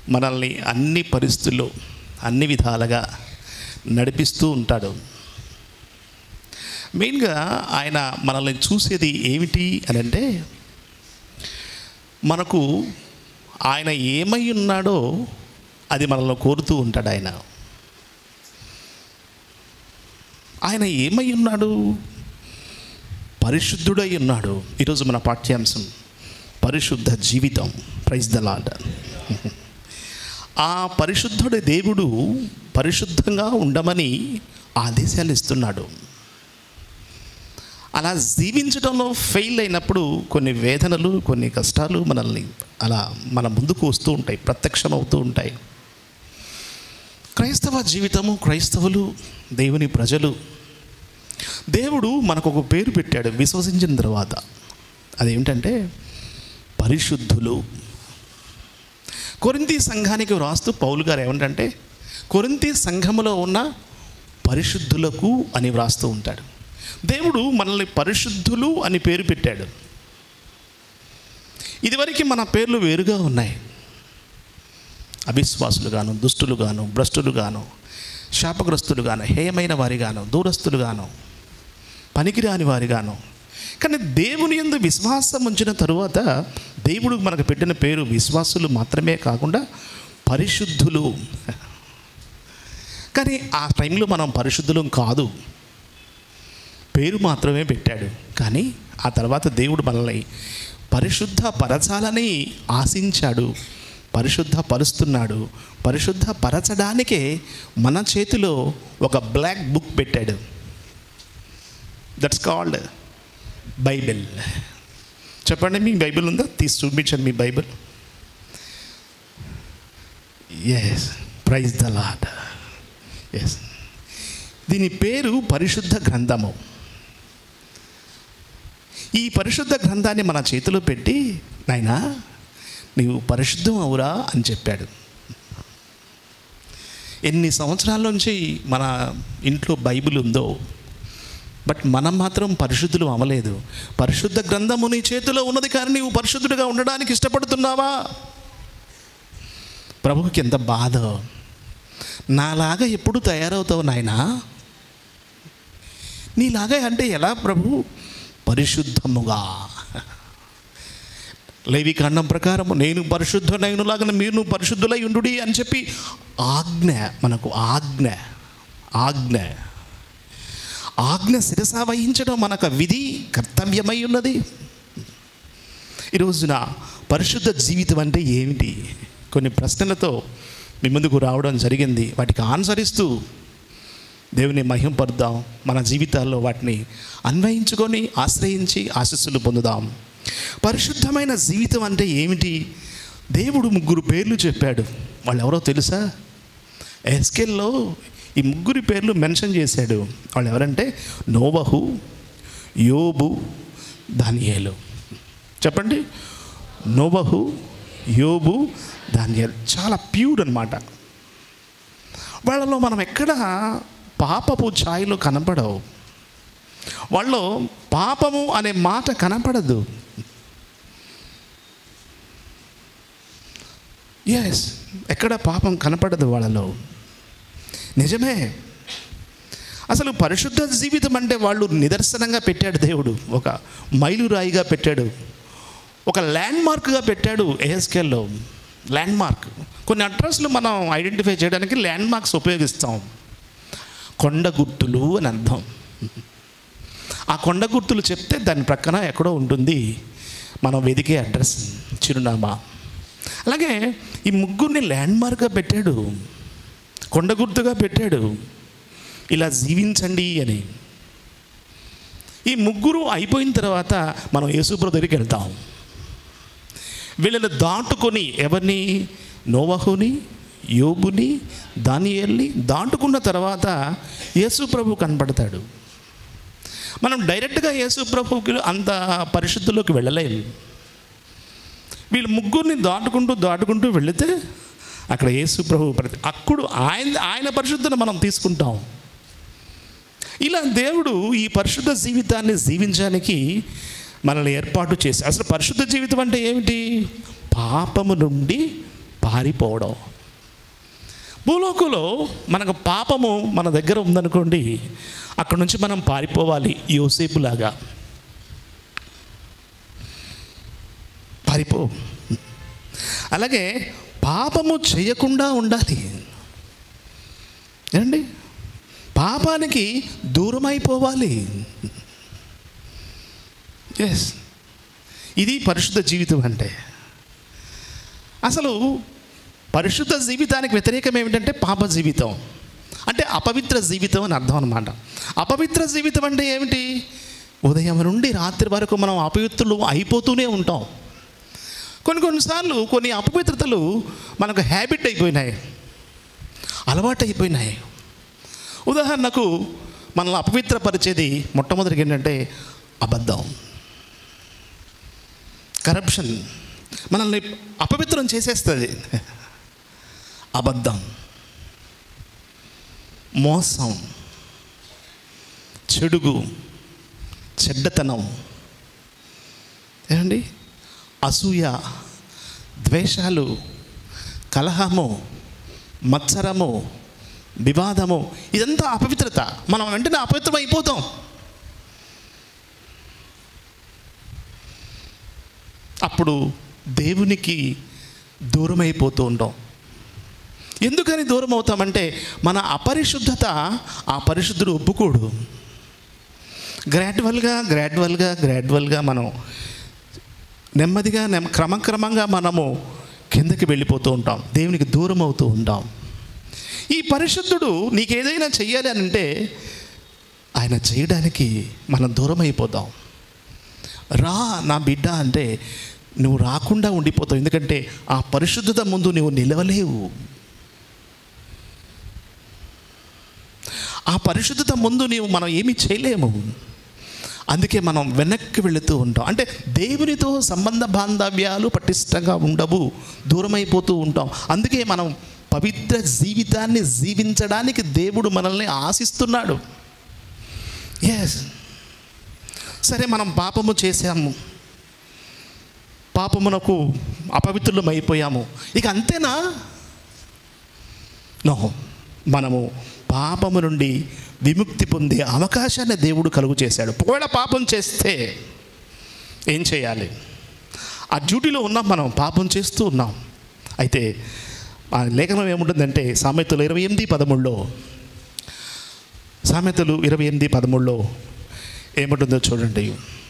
మనల్ని అన్ని పరిస్థితుల్లో అన్ని విధాలుగా నడిపిస్తూ ఉంటాడు మెయిన్గా ఆయన మనల్ని చూసేది ఏమిటి అని అంటే మనకు ఆయన ఏమై ఉన్నాడో అది మనల్ని కోరుతూ ఉంటాడు ఆయన ఆయన ఏమై ఉన్నాడు పరిశుద్ధుడై ఉన్నాడు ఈరోజు మన పాఠ్యాంశం పరిశుద్ధ జీవితం ప్రైజ్ ద లాడ్ ఆ పరిశుద్ధుడి దేవుడు పరిశుద్ధంగా ఉండమని ఆదేశాలు ఇస్తున్నాడు అలా జీవించడంలో ఫెయిల్ అయినప్పుడు కొన్ని వేదనలు కొన్ని కష్టాలు మనల్ని అలా మన ముందుకు వస్తూ ఉంటాయి ప్రత్యక్షమవుతూ ఉంటాయి క్రైస్తవ జీవితము క్రైస్తవులు దేవుని ప్రజలు దేవుడు మనకు ఒక పేరు పెట్టాడు విశ్వసించిన తర్వాత అదేమిటంటే పరిశుద్ధులు కొరింతి సంఘానికి వ్రాస్తూ పౌలు గారు ఏమంటంటే కొరింతి సంఘములో ఉన్న పరిశుద్ధులకు అని వ్రాస్తూ ఉంటాడు దేవుడు మనల్ని పరిశుద్ధులు అని పేరు పెట్టాడు ఇదివరకు మన పేర్లు వేరుగా ఉన్నాయి అవిశ్వాసులుగాను దుష్టులుగాను భ్రష్టులుగాను శాపగ్రస్తులుగాను హేయమైన వారిగాను దూరస్తులుగాను పనికిరాని వారిగాను కానీ దేవుని యందు విశ్వాసం ఉంచిన తరువాత దేవుడు మనకు పెట్టిన పేరు విశ్వాసులు మాత్రమే కాకుండా పరిశుద్ధులు కానీ ఆ టైంలో మనం పరిశుద్ధులం కాదు పేరు మాత్రమే పెట్టాడు కానీ ఆ తర్వాత దేవుడు మనల్ని పరిశుద్ధ పరచాలని ఆశించాడు పరిశుద్ధ పరుస్తున్నాడు పరిశుద్ధ పరచడానికే మన చేతిలో ఒక బ్లాక్ బుక్ పెట్టాడు దట్స్ కాల్డ్ బైబిల్ చెప్పండి మీ బైబిల్ ఉందా తీసి చూపించండి మీ Bible yes praise the Lord yes దీని పేరు పరిశుద్ధ గ్రంథము ఈ పరిశుద్ధ గ్రంథాన్ని మన చేతిలో పెట్టి నాయనా నీవు పరిశుద్ధం అవురా అని చెప్పాడు ఎన్ని సంవత్సరాల నుంచి మన ఇంట్లో బైబిల్ ఉందో బట్ మనం మాత్రం పరిశుద్ధులు అవ్వలేదు పరిశుద్ధ గ్రంథము నీ చేతిలో ఉన్నది కానీ నీవు పరిశుద్ధుడిగా ఉండడానికి ఇష్టపడుతున్నావా ప్రభువుకి ఎంత బాధ నాలాగా ఎప్పుడు తయారవుతావు నాయనా నీలాగా అంటే ఎలా ప్రభు పరిశుద్ధముగా లేవికాండం ప్రకారం నేను పరిశుద్ధులైనలాగా మీరు పరిశుద్ధులై ఉండు అని చెప్పి ఆజ్ఞ మనకు ఆజ్ఞ ఆజ్ఞ ఆజ్ఞ శిరస వహించడం మనకు విధి కర్తవ్యమై ఉన్నది ఈ రోజున పరిశుద్ధ జీవితం అంటే ఏమిటి కొన్ని ప్రశ్నలతో మీ ముందుకు రావడం జరిగింది వాటికి ఆన్సర్ ఇస్తూ దేవుని మహింపరుద్దాం మన జీవితాల్లో వాటిని అన్వయించుకొని ఆశ్రయించి ఆశస్సులు పొందుదాం పరిశుద్ధమైన జీవితం అంటే ఏమిటి దేవుడు ముగ్గురు పేర్లు చెప్పాడు వాళ్ళు ఎవరో తెలుసా ఎస్కెల్లో ఈ ముగ్గురి పేర్లు మెన్షన్ చేశాడు వాళ్ళు ఎవరంటే నోబహు యోబు దానియేలు చెప్పండి నోబహు యోబు దానియేలు చాలా ప్యూర్ అనమాట వాళ్ళలో మనం ఎక్కడ పాపపు ఛాయలు కనపడవు వాళ్ళు పాపము అనే మాట కనపడదు ఎస్ ఎక్కడ పాపం కనపడదు వాళ్ళలో నిజమే అసలు పరిశుద్ధ జీవితం అంటే వాళ్ళు నిదర్శనంగా పెట్టాడు దేవుడు ఒక మైలురాయిగా పెట్టాడు ఒక ల్యాండ్ మార్క్గా పెట్టాడు ఏఎస్కేల్లో ల్యాండ్ మార్క్ కొన్ని అడ్రస్లు మనం ఐడెంటిఫై చేయడానికి ల్యాండ్ మార్క్స్ ఉపయోగిస్తాం కొండ గుర్తులు అని అర్థం ఆ కొండ గుర్తులు చెప్తే దాని ప్రక్కన ఎక్కడో ఉంటుంది మనం వెదికే అడ్రస్ చిరునామా అలాగే ఈ ముగ్గురిని ల్యాండ్ మార్క్గా పెట్టాడు కొండ గుర్తుగా పెట్టాడు ఇలా జీవించండి అని ఈ ముగ్గురు అయిపోయిన తర్వాత మనం యేసుప్రభు దగ్గరికి వెళ్తాం వీళ్ళని దాటుకొని ఎవరిని నోవహుని యోబుని దానియల్ని దాటుకున్న తర్వాత యేసు ప్రభు కనపడతాడు మనం డైరెక్ట్గా యేసు ప్రభుకి అంత పరిశుద్ధిలోకి వెళ్ళలేము వీళ్ళు ముగ్గురిని దాటుకుంటూ దాటుకుంటూ వెళితే అక్కడ యేసు ప్రభు ప్రతి అప్పుడు ఆయన ఆయన పరిశుద్ధను మనం తీసుకుంటాం ఇలా దేవుడు ఈ పరిశుద్ధ జీవితాన్ని జీవించడానికి మనల్ని ఏర్పాటు చేసి అసలు పరిశుద్ధ జీవితం అంటే ఏమిటి పాపము నుండి పారిపోవడం భూలోకంలో మనకు పాపము మన దగ్గర ఉందనుకోండి అక్కడ నుంచి మనం పారిపోవాలి యోసేపులాగా పారిపో అలాగే పాపము చేయకుండా ఉండాలి ఏమండి పాపానికి దూరం అయిపోవాలి ఎస్ ఇది పరిశుద్ధ జీవితం అంటే అసలు పరిశుద్ధ జీవితానికి వ్యతిరేకం ఏమిటంటే పాప జీవితం అంటే అపవిత్ర జీవితం అని అర్థం అనమాట అపవిత్ర జీవితం అంటే ఏమిటి ఉదయం నుండి రాత్రి వరకు మనం అపవిత్రులు అయిపోతూనే ఉంటాం కొన్ని కొన్నిసార్లు కొన్ని అపవిత్రతలు మనకు హ్యాబిట్ అయిపోయినాయి అలవాటు అయిపోయినాయి ఉదాహరణకు మనల్ని అపవిత్రపరిచేది మొట్టమొదటిగా ఏంటంటే అబద్ధం కరప్షన్ మనల్ని అపవిత్రం చేసేస్తుంది అబద్ధం మోసం చెడుగు చెడ్డతనం ఏమండి అసూయ ద్వేషాలు కలహము మత్సరము వివాదము ఇదంతా అపవిత్రత మనం వెంటనే అపవిత్రం అయిపోతాం అప్పుడు దేవునికి దూరం అయిపోతూ ఉంటాం ఎందుకని దూరం అవుతామంటే మన అపరిశుద్ధత ఆ పరిశుద్ధుడు ఒప్పుకోడు గ్రాడ్యువల్గా గ్రాడ్యువల్గా గ్రాడ్యువల్గా మనం నెమ్మదిగా నెమ్ క్రమక్రమంగా మనము కిందకి వెళ్ళిపోతూ ఉంటాం దేవునికి దూరం అవుతూ ఉంటాం ఈ పరిశుద్ధుడు నీకు ఏదైనా చెయ్యాలి అని అంటే ఆయన చేయడానికి మనం దూరం అయిపోతాం రా నా బిడ్డ అంటే నువ్వు రాకుండా ఉండిపోతావు ఎందుకంటే ఆ పరిశుద్ధత ముందు నువ్వు నిలవలేవు ఆ పరిశుద్ధత ముందు నీవు మనం ఏమీ చేయలేము అందుకే మనం వెనక్కి వెళుతూ ఉంటాం అంటే దేవునితో సంబంధ బాంధవ్యాలు పటిష్టంగా ఉండవు దూరమైపోతూ ఉంటాం అందుకే మనం పవిత్ర జీవితాన్ని జీవించడానికి దేవుడు మనల్ని ఆశిస్తున్నాడు ఎస్ సరే మనం పాపము చేశాము పాపమునకు అపవిత్రులం అయిపోయాము ఇక అంతేనా నో మనము పాపము నుండి విముక్తి పొందే అవకాశాన్ని దేవుడు కలుగు చేశాడు ఒకవేళ పాపం చేస్తే ఏం చేయాలి ఆ డ్యూటీలో ఉన్నాం మనం పాపం చేస్తూ ఉన్నాం అయితే ఆ లేఖనం ఏముంటుందంటే సామెతలు ఇరవై ఎనిమిది పదమూడులో సామెతలు ఇరవై ఎనిమిది పదమూడులో ఏముంటుందో చూడండి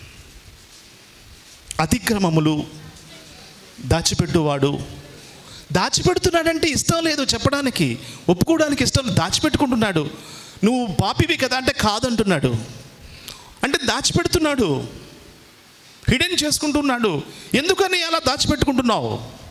అతిక్రమములు దాచిపెట్టువాడు దాచిపెడుతున్నాడంటే ఇష్టం లేదు చెప్పడానికి ఒప్పుకోవడానికి ఇష్టం దాచిపెట్టుకుంటున్నాడు నువ్వు పాపివి కదా అంటే కాదంటున్నాడు అంటే దాచిపెడుతున్నాడు హిడెన్ చేసుకుంటున్నాడు ఎందుకని అలా దాచిపెట్టుకుంటున్నావు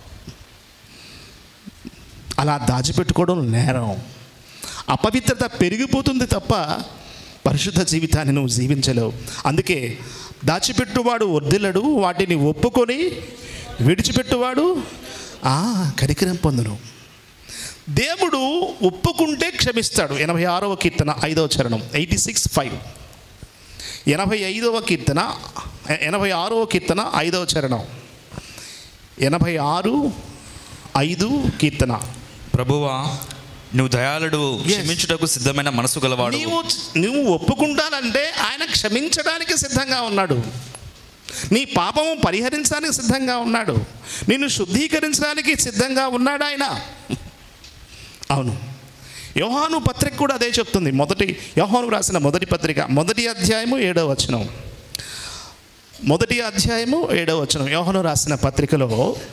అలా దాచిపెట్టుకోవడం నేరం అపవిత్రత పెరిగిపోతుంది తప్ప పరిశుద్ధ జీవితాన్ని నువ్వు జీవించలేవు అందుకే దాచిపెట్టువాడు వర్ధిల్లడు వాటిని ఒప్పుకొని విడిచిపెట్టువాడు ఆ కనికరం పొందును దేవుడు ఒప్పుకుంటే క్షమిస్తాడు ఎనభై ఆరవ కీర్తన ఐదవ చరణం ఎయిటీ సిక్స్ ఫైవ్ ఎనభై ఐదవ కీర్తన ఎనభై ఆరవ కీర్తన ఐదవ చరణం ఎనభై ఆరు ఐదు కీర్తన ప్రభువా నువ్వు దయాళుడు క్షమించుటకు సిద్ధమైన మనసు గలవాడు నీవు నువ్వు ఒప్పుకుంటానంటే ఆయన క్షమించడానికి సిద్ధంగా ఉన్నాడు నీ పాపము పరిహరించడానికి సిద్ధంగా ఉన్నాడు నిన్ను శుద్ధీకరించడానికి సిద్ధంగా ఉన్నాడు ఆయన అవును యోహాను పత్రిక కూడా అదే చెప్తుంది మొదటి యోహాను రాసిన మొదటి పత్రిక మొదటి అధ్యాయము ఏడవ వచనం మొదటి అధ్యాయము ఏడవ వచనం యోహాను రాసిన పత్రికలో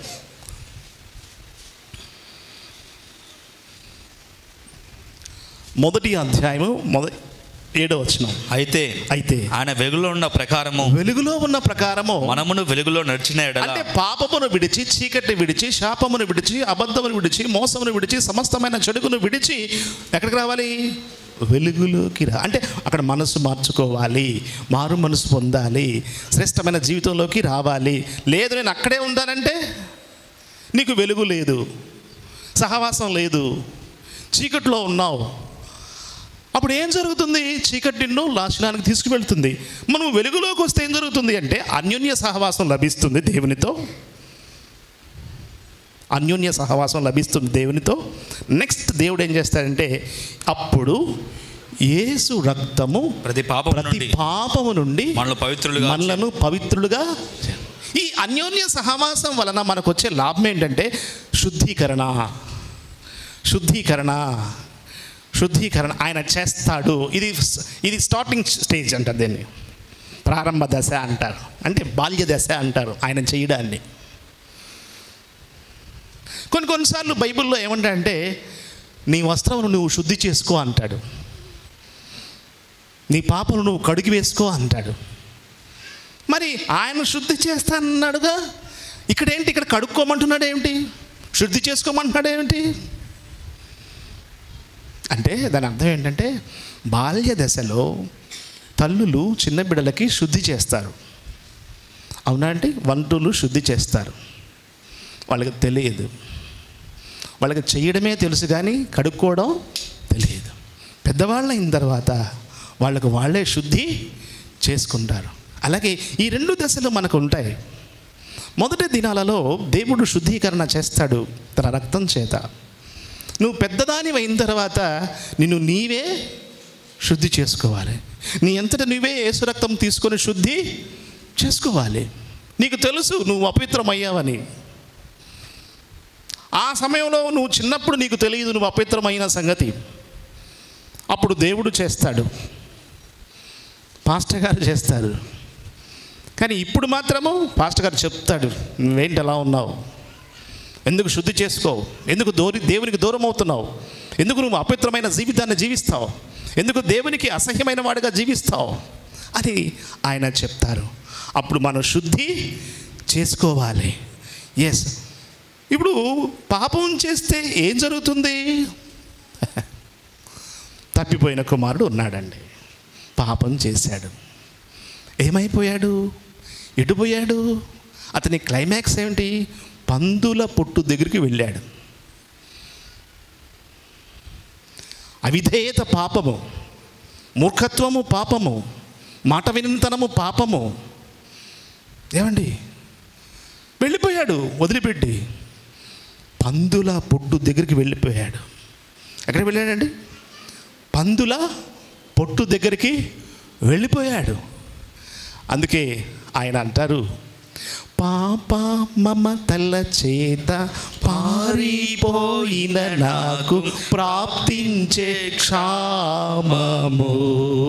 మొదటి అధ్యాయము మొదటి ఏడవ వచనం అయితే అయితే ఆయన వెలుగులో ఉన్న ప్రకారము వెలుగులో ఉన్న ప్రకారము మనమును వెలుగులో నడిచిన ఎడల అంటే పాపమును విడిచి చీకటిని విడిచి శాపమును విడిచి అబద్ధమును విడిచి మోసమును విడిచి సమస్తమైన చెడుగును విడిచి ఎక్కడికి రావాలి వెలుగులోకి రా అంటే అక్కడ మనసు మార్చుకోవాలి మారు మనసు పొందాలి శ్రేష్టమైన జీవితంలోకి రావాలి లేదు నేను అక్కడే ఉంటానంటే నీకు వెలుగు లేదు సహవాసం లేదు చీకట్లో ఉన్నావు అప్పుడు ఏం జరుగుతుంది చీకటి నిన్ను నాశనానికి తీసుకువెళ్తుంది మనం వెలుగులోకి వస్తే ఏం జరుగుతుంది అంటే అన్యోన్య సహవాసం లభిస్తుంది దేవునితో అన్యోన్య సహవాసం లభిస్తుంది దేవునితో నెక్స్ట్ దేవుడు ఏం చేస్తాడంటే అప్పుడు యేసు రక్తము ప్రతి పాపం ప్రతి నుండి పాపము నుండి మనలో పవిత్రులుగా మనలను పవిత్రులుగా ఈ అన్యోన్య సహవాసం వలన మనకు వచ్చే లాభం ఏంటంటే శుద్ధీకరణ శుద్ధీకరణ శుద్ధీకరణ ఆయన చేస్తాడు ఇది ఇది స్టార్టింగ్ స్టేజ్ అంటారు దీన్ని ప్రారంభ దశ అంటారు అంటే బాల్య దశ అంటారు ఆయన చేయడాన్ని కొన్ని కొన్నిసార్లు బైబిల్లో ఏమంటాడంటే నీ వస్త్రమును నువ్వు శుద్ధి చేసుకో అంటాడు నీ పాపను నువ్వు కడిగి వేసుకో అంటాడు మరి ఆయన శుద్ధి చేస్తానన్నాడుగా ఇక్కడ ఏంటి ఇక్కడ కడుక్కోమంటున్నాడు ఏమిటి శుద్ధి చేసుకోమంటున్నాడు ఏమిటి అంటే దాని అర్థం ఏంటంటే బాల్య దశలో తల్లులు చిన్న బిడ్డలకి శుద్ధి చేస్తారు అవునా అంటే వంటలు శుద్ధి చేస్తారు వాళ్ళకి తెలియదు వాళ్ళకి చేయడమే తెలుసు కానీ కడుక్కోవడం తెలియదు పెద్దవాళ్ళు అయిన తర్వాత వాళ్ళకు వాళ్ళే శుద్ధి చేసుకుంటారు అలాగే ఈ రెండు దశలు మనకు ఉంటాయి మొదటి దినాలలో దేవుడు శుద్ధీకరణ చేస్తాడు తన రక్తం చేత నువ్వు పెద్దదాని అయిన తర్వాత నిన్ను నీవే శుద్ధి చేసుకోవాలి నీ అంతట నువ్వే యేసు రక్తం తీసుకొని శుద్ధి చేసుకోవాలి నీకు తెలుసు నువ్వు అపవిత్రమయ్యావని ఆ సమయంలో నువ్వు చిన్నప్పుడు నీకు తెలియదు నువ్వు అపవిత్రమైన సంగతి అప్పుడు దేవుడు చేస్తాడు పాస్టర్ గారు చేస్తారు కానీ ఇప్పుడు మాత్రము పాస్టర్ గారు చెప్తాడు నువ్వేంటి ఎలా ఉన్నావు ఎందుకు శుద్ధి చేసుకోవు ఎందుకు దూరి దేవునికి దూరం అవుతున్నావు ఎందుకు నువ్వు అపవిత్రమైన జీవితాన్ని జీవిస్తావు ఎందుకు దేవునికి అసహ్యమైన వాడిగా జీవిస్తావు అని ఆయన చెప్తారు అప్పుడు మనం శుద్ధి చేసుకోవాలి ఎస్ ఇప్పుడు పాపం చేస్తే ఏం జరుగుతుంది తప్పిపోయిన కుమారుడు ఉన్నాడండి పాపం చేశాడు ఏమైపోయాడు ఎటుపోయాడు అతని క్లైమాక్స్ ఏమిటి పందుల పొట్టు దగ్గరికి వెళ్ళాడు అవిధేయత పాపము మూర్ఖత్వము పాపము మాట వినితనము పాపము ఏమండి వెళ్ళిపోయాడు వదిలిపెట్టి పందుల పొట్టు దగ్గరికి వెళ్ళిపోయాడు ఎక్కడికి వెళ్ళాడండి పందుల పొట్టు దగ్గరికి వెళ్ళిపోయాడు అందుకే ఆయన అంటారు పాప మమతల చేత పారిపోయిన నాకు ప్రాప్తించే క్షామము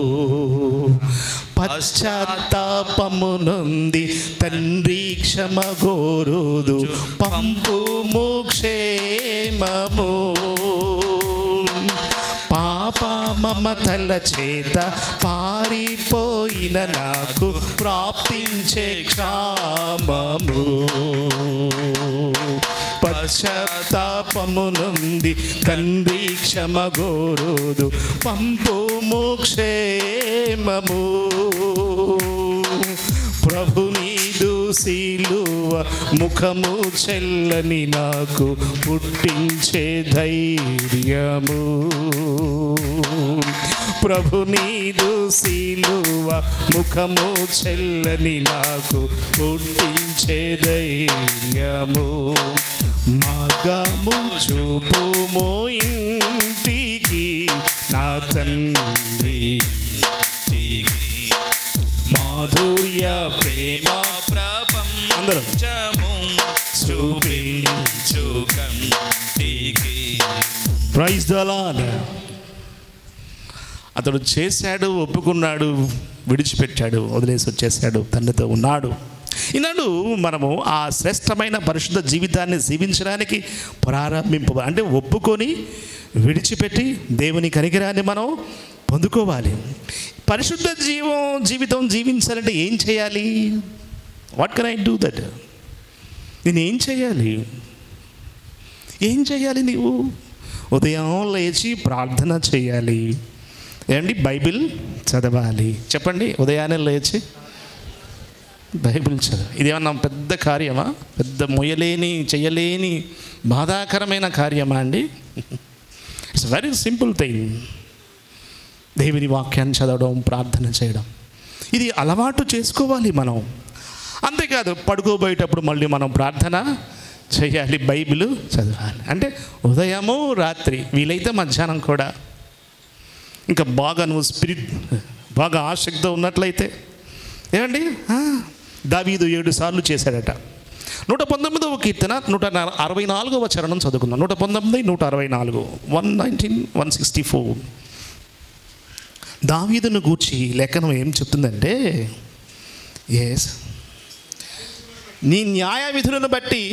పశ్చాత్తాపము నుండి తండ్రి క్షమ గోరుదు పంపు క్షేమము పాప మమతల చేత పారిపోయిన నాకు ప్రాప్తించే క్షామము పశ్చాత్తాపము నుండి తండ్రి క్షమ గోరుదు పంపు క్షేమము ప్రభు నీదు శీలువ ముఖము చెల్లని నాకు పుట్టించే ధైర్యము ప్రభు నీదు శీలువ ముఖము చెల్లని నాకు పుట్టించే ధైర్యము మగము చూపుమో ఇంటికి నా తండ్రి మాధుర్య ప్రేమ అందరూ చూపించు కంటికి ప్రైజ్ దలాన్ అతడు చేశాడు ఒప్పుకున్నాడు విడిచిపెట్టాడు వదిలేసి వచ్చేసాడు తండ్రితో ఉన్నాడు ఈనాడు మనము ఆ శ్రేష్టమైన పరిశుద్ధ జీవితాన్ని జీవించడానికి ప్రారంభింప అంటే ఒప్పుకొని విడిచిపెట్టి దేవుని కనికరాన్ని మనం పొందుకోవాలి పరిశుద్ధ జీవం జీవితం జీవించాలంటే ఏం చేయాలి what can I do that నేను ఏం చేయాలి ఏం చేయాలి నీవు ఉదయం లేచి ప్రార్థన చేయాలి ఏమండి బైబిల్ చదవాలి చెప్పండి ఉదయాన్నే లేచి బైబిల్ చదవ ఇదేమన్నా పెద్ద కార్యమా పెద్ద మొయ్యలేని చెయ్యలేని బాధాకరమైన కార్యమా అండి ఇట్స్ వెరీ సింపుల్ థింగ్ దేవుని వాక్యాన్ని చదవడం ప్రార్థన చేయడం ఇది అలవాటు చేసుకోవాలి మనం అంతేకాదు పడుకోబోయేటప్పుడు మళ్ళీ మనం ప్రార్థన చేయాలి బైబిల్ చదవాలి అంటే ఉదయము రాత్రి వీలైతే మధ్యాహ్నం కూడా ఇంకా బాగా నువ్వు స్పిరిట్ బాగా ఆసక్తితో ఉన్నట్లయితే ఏమండి ఆ, దావీదు ఏడు సార్లు చేశాడట నూట పంతొమ్మిదవ కీర్తన నూట న- అరవై నాలుగవ చరణం చదువుకుందాం నూట పంతొమ్మిది నూట అరవై నాలుగు one nineteen one sixty four దావీదును గూర్చి లేఖనం ఏం చెప్తుందంటే ఎస్ నీ న్యాయ విధులను బట్టి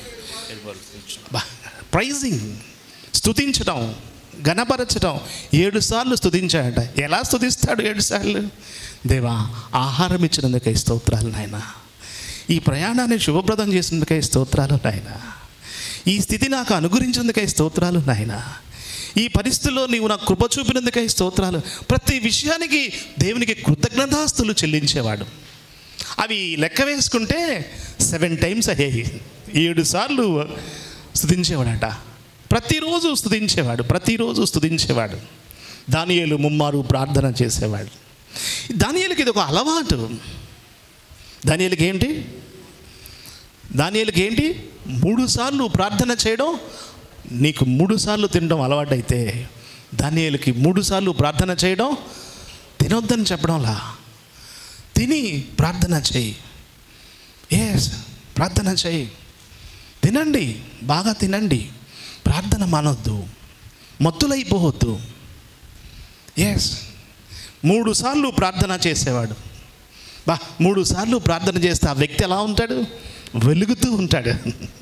ప్రైజింగ్ స్తుతించటం గణపరచటం ఏడు సార్లు స్తుతించాడట ఎలా స్తుతిస్తాడు ఏడు సార్లు దేవా ఆహారం ఇచ్చినందుకై స్తోత్రాలు నాయన ఈ ప్రయాణాన్ని శుభప్రదం చేసినందుకై స్తోత్రాలు నాయన ఈ స్థితి నాకు అనుగురించినందుకై స్తోత్రాలు నాయన ఈ పరిస్థితుల్లో నీవు నాకు కృప చూపినందుకై స్తోత్రాలు ప్రతి విషయానికి దేవునికి కృతజ్ఞతాస్తులు చెల్లించేవాడు అవి లెక్క వేసుకుంటే సెవెన్ టైమ్స్ అయ్యాయి ఏడు సార్లు స్తుతించేవాడట ప్రతిరోజు స్తుతించేవాడు ప్రతిరోజు స్తుతించేవాడు దానియేలు ముమ్మారు ప్రార్థన చేసేవాడు దానియేలుకి ఇది ఒక అలవాటు దానియేలుకి ఏంటి దానియేలుకి ఏంటి మూడు సార్లు ప్రార్థన చేయడం నీకు మూడు సార్లు తినడం అలవాటైతే దానియేలుకి మూడు సార్లు ప్రార్థన చేయడం తినొద్దని చెప్పడంలా తిని ప్రార్థన చేయి ఎస్ ప్రార్థన చేయి తినండి బాగా తినండి ప్రార్థన మానొద్దు మత్తులైపోవద్దు ఎస్ మూడు సార్లు ప్రార్థన చేసేవాడు బా మూడు సార్లు ప్రార్థన చేస్తే ఆ వ్యక్తి ఎలా ఉంటాడు వెలుగుతూ ఉంటాడు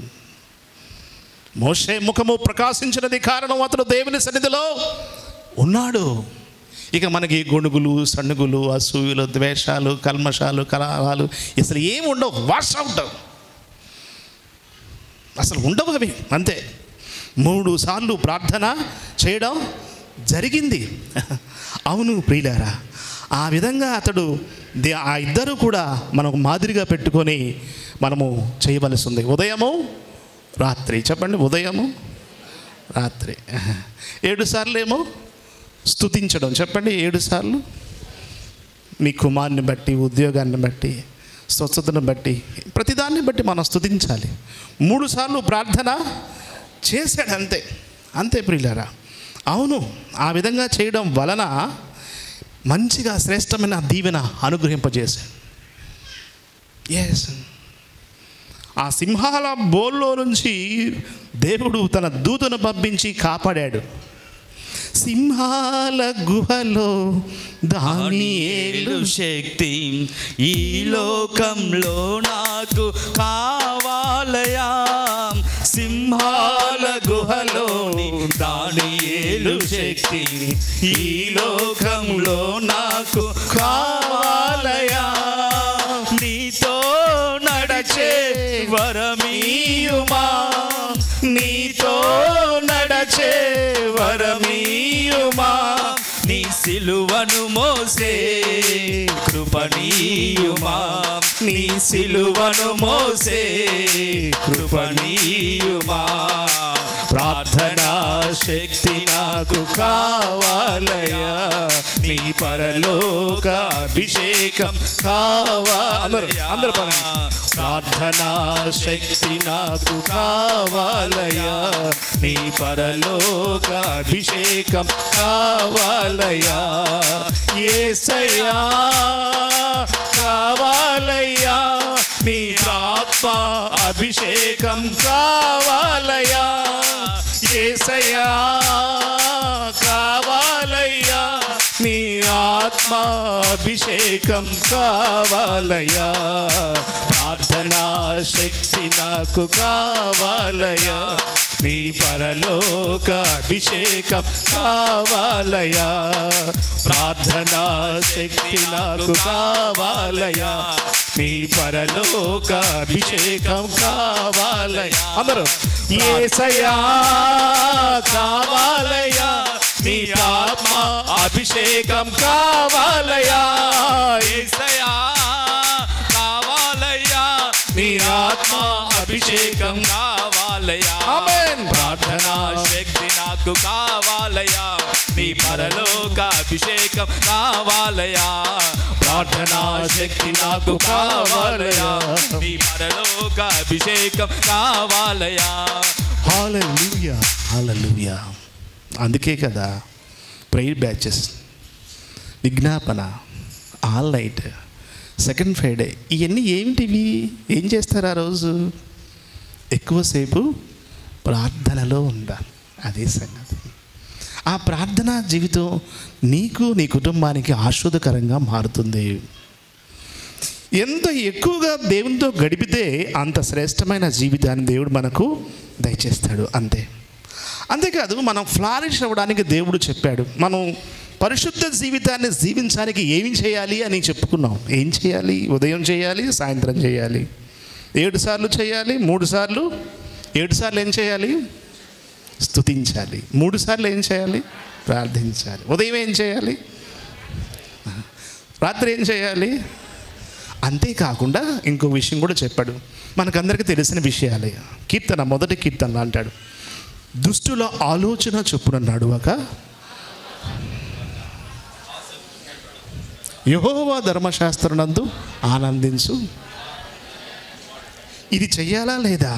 మోషే ముఖము ప్రకాశించినది కారణం అతడు దేవుని సన్నిధిలో ఉన్నాడు ఇక మనకి గొణుగులు సణుగులు అసూయులు ద్వేషాలు కల్మషాలు కలహాలు అసలు ఏమి ఉండవు వాష్ అవుట్ అసలు ఉండవు అవి అంతే మూడు సార్లు ప్రార్థన చేయడం జరిగింది అవును ప్రియులారా ఆ విధంగా అతడు దే- ఆ ఇద్దరు కూడా మనకు మాదిరిగా పెట్టుకొని మనము చేయవలసి ఉంది ఉదయము రాత్రి చెప్పండి ఉదయము రాత్రి ఏడు సార్లు ఏమో స్తుతించడం చెప్పండి ఏడు సార్లు మీ కుమార్ని బట్టి ఉద్యోగాన్ని బట్టి స్వచ్ఛతను బట్టి ప్రతిదాన్ని బట్టి మనం స్తుతించాలి మూడు సార్లు ప్రార్థన చేశాడు అంతే అంతే ప్రియులారా అవును ఆ విధంగా చేయడం వలన మంచిగా శ్రేష్టమైన దీవెన అనుగ్రహింపజేశాడు ఎస్ ఆ సింహాల బోల్లో నుంచి దేవుడు తన దూతను పంపించి కాపాడాడు సింహాల గుహలో దానియేలు దానియేలు శక్తి ఈ లోకంలో నాకు కావాలయా సింహాల గుహలోని దానియేలు శక్తి ఈ లోకంలో నాకు కావాలయా నీతో నడచే వరమీయుమా నీతో నడచే వరమీయుమా నీ సిలువను మోసే కృపణీయుమా నీ సిలువను మోసే కృపణీయుమా ప్రార్థనా శక్తి నాకు కావాలయా నీ పరలోక అభిషేకం కావాలయా అందరూ పదండి. ప్రార్థనా శక్తి నాకు కావాలయా నీ పరలోక అభిషేకం కావాలయా ఏసయ్యా కావాలయ్యా నీ ఆత్మ అభిషేకం కావాలయ్యా ఏసయ్యా కావాలయ్యా నీ ఆత్మ అభిషేకం కావాలయ్యా ప్రార్థనా శక్తి నాకు కావాలయ్యా నీ పరలోక అభిషేకం కావాలయ్యా ప్రార్థనా శక్తి నాకు కావాలయ్యా నీ పరలోక అభిషేకం కావాలయ్యా అందరూ ఏసయ్యా కావాలయ్యా నీ ఆత్మ అభిషేకం కావాలయ్యా ఏసయ్యా కావాలయ్యా నీ ఆత్మ అభిషేకం కావాలయ్యా ఆమేన్. ప్రార్థనా శక్తి నాకు కావాలయ్యా మీ పరలోక అభిషేకం కావాలయా ప్రార్థనా శక్తి నాకు కావాలయా మీ పరలోక అభిషేకం కావాలయా హాలూయా హాలూయా అందుకే కదా ప్రేయర్ బ్యాచెస్ విజ్ఞాపన ఆల్ నైట్ సెకండ్ ఫ్రైడే ఇవన్నీ ఏంటివి ఏం చేస్తారు ఆ రోజు ఎక్కువసేపు ప్రార్థనలో ఉండాలి అదే సంగతి ఆ ప్రార్థనా జీవితం నీకు నీ కుటుంబానికి ఆశ్వాదకరంగా మారుతుంది ఎంత ఎక్కువగా దేవునితో గడిపితే అంత శ్రేష్టమైన జీవితాన్ని దేవుడు మనకు దయచేస్తాడు అంతే అంతేకాదు మనం ఫ్లారిష్ అవ్వడానికి దేవుడు చెప్పాడు మనం పరిశుద్ధ జీవితాన్ని జీవించడానికి ఏమి చేయాలి అని చెప్పుకున్నాం ఏం చేయాలి ఉదయం చేయాలి సాయంత్రం చేయాలి ఏడు సార్లు చేయాలి మూడు సార్లు ఏడు సార్లు ఏం చేయాలి స్తుతించాలి మూడు సార్లు ఏం చేయాలి ప్రార్థించాలి ఉదయం ఏం చేయాలి రాత్రి ఏం చేయాలి అంతేకాకుండా ఇంకో విషయం కూడా చెప్పాడు మనకందరికీ తెలిసిన విషయాలే కీర్తన మొదటి కీర్తనలో అంటాడు దుష్టుల ఆలోచన చొప్పున నడువక యహోవా ధర్మశాస్త్రనందు ఆనందించు ఇది చెయ్యాలా లేదా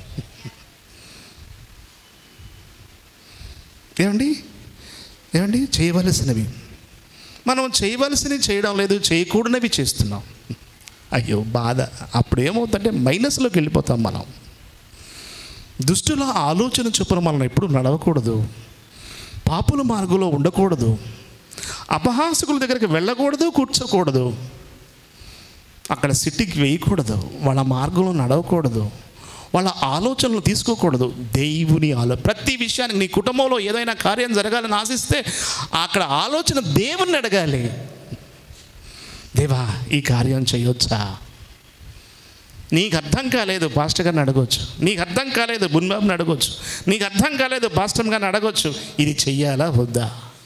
ఏమండి ఏమండి చేయవలసినవి మనం చేయవలసినవి చేయడం లేదు చేయకూడనివి చేస్తున్నాం అయ్యో బాధ అప్పుడు ఏమవుతుందంటే మైనస్లోకి వెళ్ళిపోతాం మనం దుష్టుల ఆలోచన చొప్పున మనం ఎప్పుడు నడవకూడదు పాపుల మార్గంలో ఉండకూడదు అపహాసకుల దగ్గరికి వెళ్ళకూడదు కూర్చోకూడదు అక్కడ సిటీకి వేయకూడదు వాళ్ళ మార్గంలో నడవకూడదు వాళ్ళ ఆలోచనలు తీసుకోకూడదు దేవుని ఆలో ప్రతి విషయానికి నీ కుటుంబంలో ఏదైనా కార్యం జరగాలని ఆశిస్తే అక్కడ ఆలోచన దేవుణ్ణి అడగాలి దేవా ఈ కార్యం చేయొచ్చా నీకు అర్థం కాలేదు పాస్టర్ గారిని అడగొచ్చు నీకు అర్థం కాలేదు బున్బాబుని అడగొచ్చు నీకు అర్థం కాలేదు పాస్టర్ గారిని అడగొచ్చు ఇది చెయ్యాలా వద్దా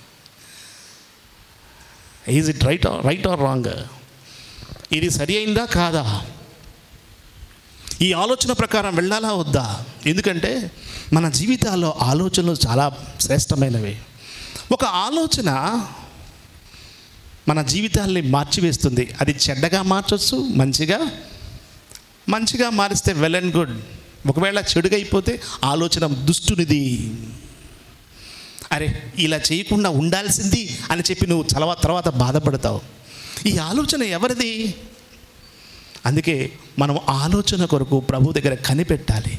is it right right or wrong ఇది సరి అయిందా కాదా ఈ ఆలోచన ప్రకారం వెళ్ళాలా వద్దా ఎందుకంటే మన జీవితాల్లో ఆలోచనలు చాలా శ్రేష్టమైనవి ఒక ఆలోచన మన జీవితాల్ని మార్చివేస్తుంది అది చెడ్డగా మార్చొచ్చు మంచిగా మంచిగా మారిస్తే వెల్ అండ్ గుడ్ ఒకవేళ చెడుగా అయిపోతే ఆలోచన దుష్టునిది అరే ఇలా చేయకుండా ఉండాల్సింది అని చెప్పి నువ్వు చలవ తర్వాత బాధపడతావు ఈ ఆలోచన ఎవరిది అందుకే మనం ఆలోచన కొరకు ప్రభు దగ్గర కనిపెట్టాలి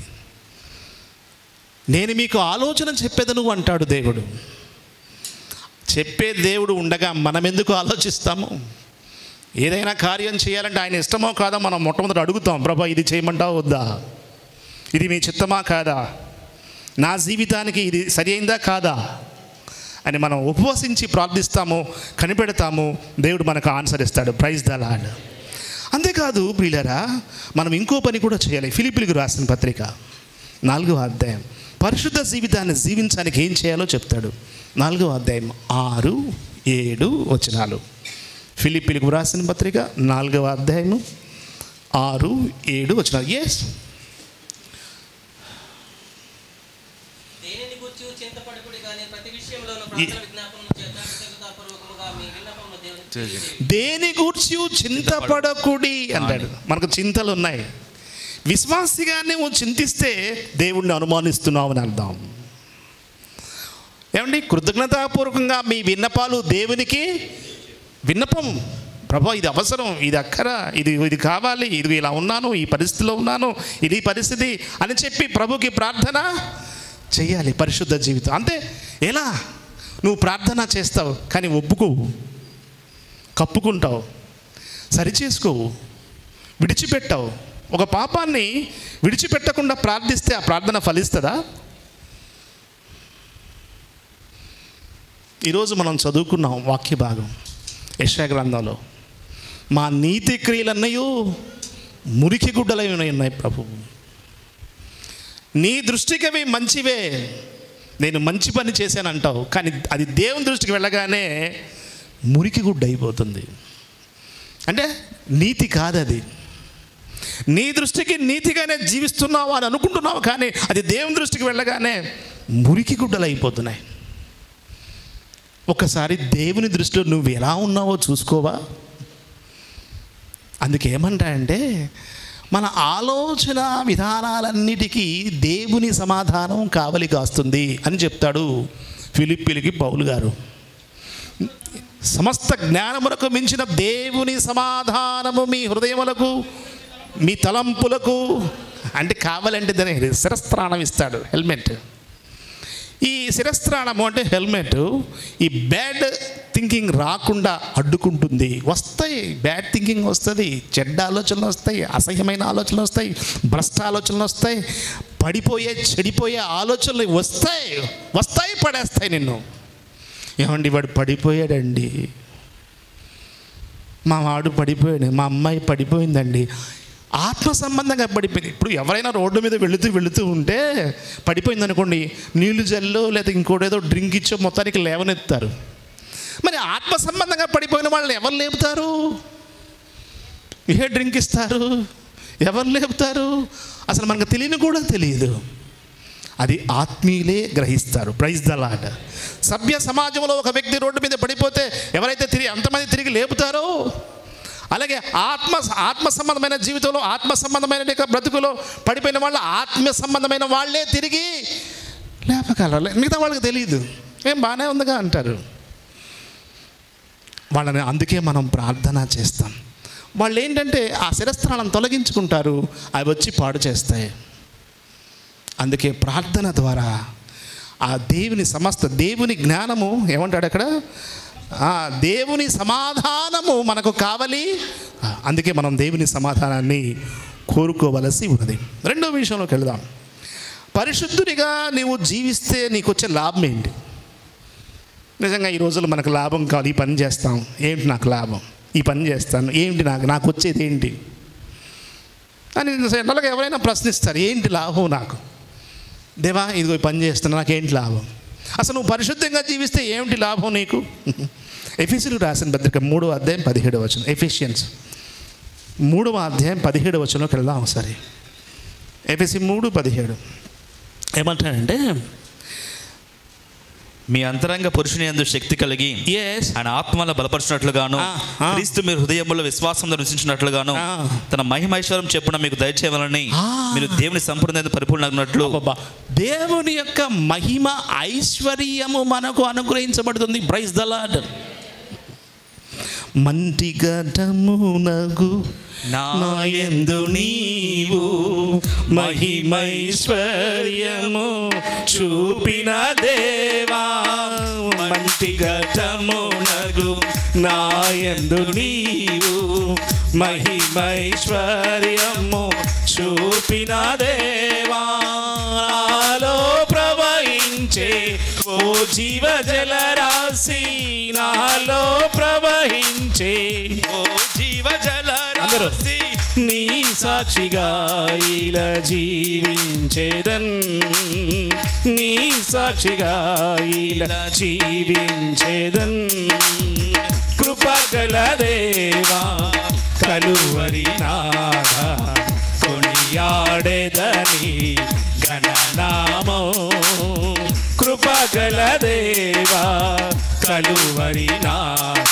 నేను మీకు ఆలోచన చెప్పేదను అంటాడు దేవుడు చెప్పే దేవుడు ఉండగా మనం ఎందుకు ఆలోచిస్తాము ఏదైనా కార్యం చేయాలంటే ఆయన ఇష్టమో కాదో మనం మొట్టమొదటి అడుగుతాం ప్రభా ఇది చేయమంటావా వద్దా ఇది మీ చిత్తమా కాదా నా జీవితానికి ఇది సరి అయిందా కాదా అని మనం ఉపవసించి ప్రార్థిస్తాము కనిపెడతాము దేవుడు మనకు ఆన్సర్ ఇస్తాడు ప్రైజ్ ద లాడ్ అంతేకాదు ప్రియులరా మనం ఇంకో పని కూడా చేయాలి ఫిలిపిలికి రాసిన పత్రిక నాలుగవ అధ్యాయం పరిశుద్ధ జీవితాన్ని జీవించడానికి ఏం చేయాలో చెప్తాడు నాలుగవ అధ్యాయం ఆరు ఏడు వచనాలు ఫిలిపిలకు రాసిన పత్రిక నాలుగవ అధ్యాయము ఆరు ఏడు వచనాలు ఎస్ దేనిని గూర్చి చింతపడకుడి కానీ ప్రతి విషయంలోనూ ప్రార్థన విజ్ఞాపనము చేత కృతజ్ఞతాపూర్వకముగా మీ విన్నపములు దేవునికి తెలియజేయండి. దేని గూర్చి చింతపడకుడి అంటాడు మనకు చింతలు ఉన్నాయి విశ్వాసిగా నువ్వు చింతిస్తే దేవుణ్ణి అనుమానిస్తున్నావు అని అర్థం ఏమండి కృతజ్ఞతాపూర్వకంగా మీ విన్నపాలు దేవునికి విన్నపం ప్రభా ఇది అవసరం ఇది అక్కర ఇది ఇది కావాలి ఇది ఇలా ఉన్నాను ఈ పరిస్థితిలో ఉన్నాను ఇది పరిస్థితి అని చెప్పి ప్రభుకి ప్రార్థన చేయాలి పరిశుద్ధ జీవితం అంతే ఎలా నువ్వు ప్రార్థన చేస్తావు కానీ ఒప్పుకోవు కప్పుకుంటావు సరిచేసుకోవు విడిచిపెట్టావు ఒక పాపాన్ని విడిచిపెట్టకుండా ప్రార్థిస్తే ఆ ప్రార్థన ఫలిస్తుందా ఈరోజు మనం చదువుకున్నాం వాక్య భాగం యశా గ్రంథంలో మా నీతి క్రియలన్నయూ మురికి గుడ్డలై ఉన్నాయి ప్రభు నీ దృష్టికి అవి మంచివే నేను మంచి పని చేశాను అంటావు కానీ అది దేవుని దృష్టికి వెళ్ళగానే మురికి గుడ్డ అయిపోతుంది అంటే నీతి కాదు అది నీ దృష్టికి నీతిగానే జీవిస్తున్నావు అని అనుకుంటున్నావు కానీ అది దేవుని దృష్టికి వెళ్ళగానే మురికి గుడ్డలు అయిపోతున్నాయి ఒకసారి దేవుని దృష్టిలో నువ్వు ఎలా ఉన్నావో చూసుకోవా అందుకేమంటాయంటే మన ఆలోచన విధానాలన్నిటికీ దేవుని సమాధానం కావలి కాస్తుంది అని చెప్తాడు ఫిలిప్పీలకి పౌలు గారు సమస్త జ్ఞానములకు మించిన దేవుని సమాధానము మీ హృదయములకు మీ తలంపులకు అంటే కావాలంటే దాని శిరస్త్రాణం ఇస్తాడు హెల్మెట్ ఈ శిరస్త్రాణము అంటే హెల్మెట్ ఈ బ్యాడ్ థింకింగ్ రాకుండా అడ్డుకుంటుంది వస్తాయి బ్యాడ్ థింకింగ్ వస్తుంది చెడ్డ ఆలోచనలు వస్తాయి అసహ్యమైన ఆలోచనలు వస్తాయి భ్రష్ట ఆలోచనలు వస్తాయి పడిపోయే చెడిపోయే ఆలోచనలు వస్తాయి వస్తాయి పడేస్తాయి నిన్ను ఏమండి వాడు పడిపోయాడండి మా వాడు పడిపోయాడు మా అమ్మాయి పడిపోయిందండి ఆత్మ సంబంధంగా పడిపోయింది ఇప్పుడు ఎవరైనా రోడ్డు మీద వెళుతూ వెళుతూ ఉంటే పడిపోయింది అనుకోండి నీళ్లు జల్లు లేదా ఇంకోటి ఏదో డ్రింక్ ఇచ్చో మొత్తానికి లేవనెత్తారు మరి ఆత్మ సంబంధంగా పడిపోయిన వాళ్ళని ఎవరు లేపుతారు ఏ డ్రింక్ ఇస్తారు ఎవరు లేపుతారు అసలు మనకు తెలియని కూడా తెలియదు అది ఆత్మీయులే గ్రహిస్తారు ప్రైజ్ ద లాడ్ సభ్య సమాజంలో ఒక వ్యక్తి రోడ్డు మీద పడిపోతే ఎవరైతే తిరిగి అంతమంది తిరిగి లేపుతారో అలాగే ఆత్మ ఆత్మ సంబంధమైన జీవితంలో ఆత్మ సంబంధమైన యొక్క బ్రతుకులో పడిపోయిన వాళ్ళు ఆత్మ సంబంధమైన వాళ్ళే తిరిగి లేపగలరు మిగతా వాళ్ళకి తెలియదు ఏం బాగానే ఉందిగా అంటారు వాళ్ళని అందుకే మనం ప్రార్థన చేస్తాం వాళ్ళు ఏంటంటే ఆ శిరస్త్రాలను తొలగించుకుంటారు అవి వచ్చి పాడు చేస్తాయి అందుకే ప్రార్థన ద్వారా ఆ దేవుని సమస్త దేవుని జ్ఞానము ఏమంటాడు అక్కడ ఆ దేవుని సమాధానము మనకు కావాలి ఆ, అందుకే మనం దేవుని సమాధానాన్ని కోరుకోవలసి ఉన్నది రెండో విషయంలోకి వెళదాం పరిశుద్ధునిగా నీవు జీవిస్తే నీకు వచ్చే లాభం ఏంటి నిజంగా ఈ రోజుల్లో మనకు లాభం కావాలి ఈ పని చేస్తాం ఏంటి నాకు లాభం ఈ పని చేస్తాను ఏంటి నాకు నాకు వచ్చేది ఏంటి అని జనరల్గా ఎవరైనా ప్రశ్నిస్తారు ఏంటి లాభం నాకు దేవా ఇదిగో ఈ పని చేస్తున్నా నాకేంటి లాభం అసలు నువ్వు పరిశుద్ధంగా జీవిస్తే ఏమిటి లాభం నీకు ఎఫీసీలు రాసిన పత్రిక మూడవ అధ్యాయం పదిహేడవ వచనం ఎఫిషియన్స్ మూడవ అధ్యాయం పదిహేడవ వచనంలోకి వెళ్దాం ఒకసారి ఎఫీసీ మూడు పదిహేడు ఏమంటాడంటే మీ అంతరంగ పురుషుని యందు శక్తి కలిగి ఎస్ ఆయన ఆత్మల బలపరిచినట్లుగాను ఆ, ఆ. క్రీస్తు మీ హృదయములో విశ్వాసంతో నివసించినట్లుగాను ఆ. తన మహిమైశ్వరం చెప్పున మీకు దయచేయాలని ఆ. మీరు దేవుని సంపూర్ణ పరిపూర్ణగినట్లు అబ్బబ్బా. దేవుని యొక్క మహిమ ఐశ్వర్యము మనకు అనుగ్రహించబడుతుంది ప్రైజ్ ద లాడ్ మంటి ఘటమునగు నాయందు నీవు మహిమైశ్వర్యము చూపిన దేవా మంటి ఘటమునగు నాయందు నీవు మహిమైశ్వర్యము చూపిన దేవా నాలో ప్రవహించే ఓ జీవ జలరాశి నాలో ప్రవహించే ఓ జీవ జల అందరూ. రాశి నీ సాక్షిగా ఇలా జీవించేదన్ నీ సాక్షిగా ఇలా జీవించేదన్ కృపగల దేవా కలువరి నాథ కొనియాడేదని గణనామో కృపగల దేవా కలువరి నాథ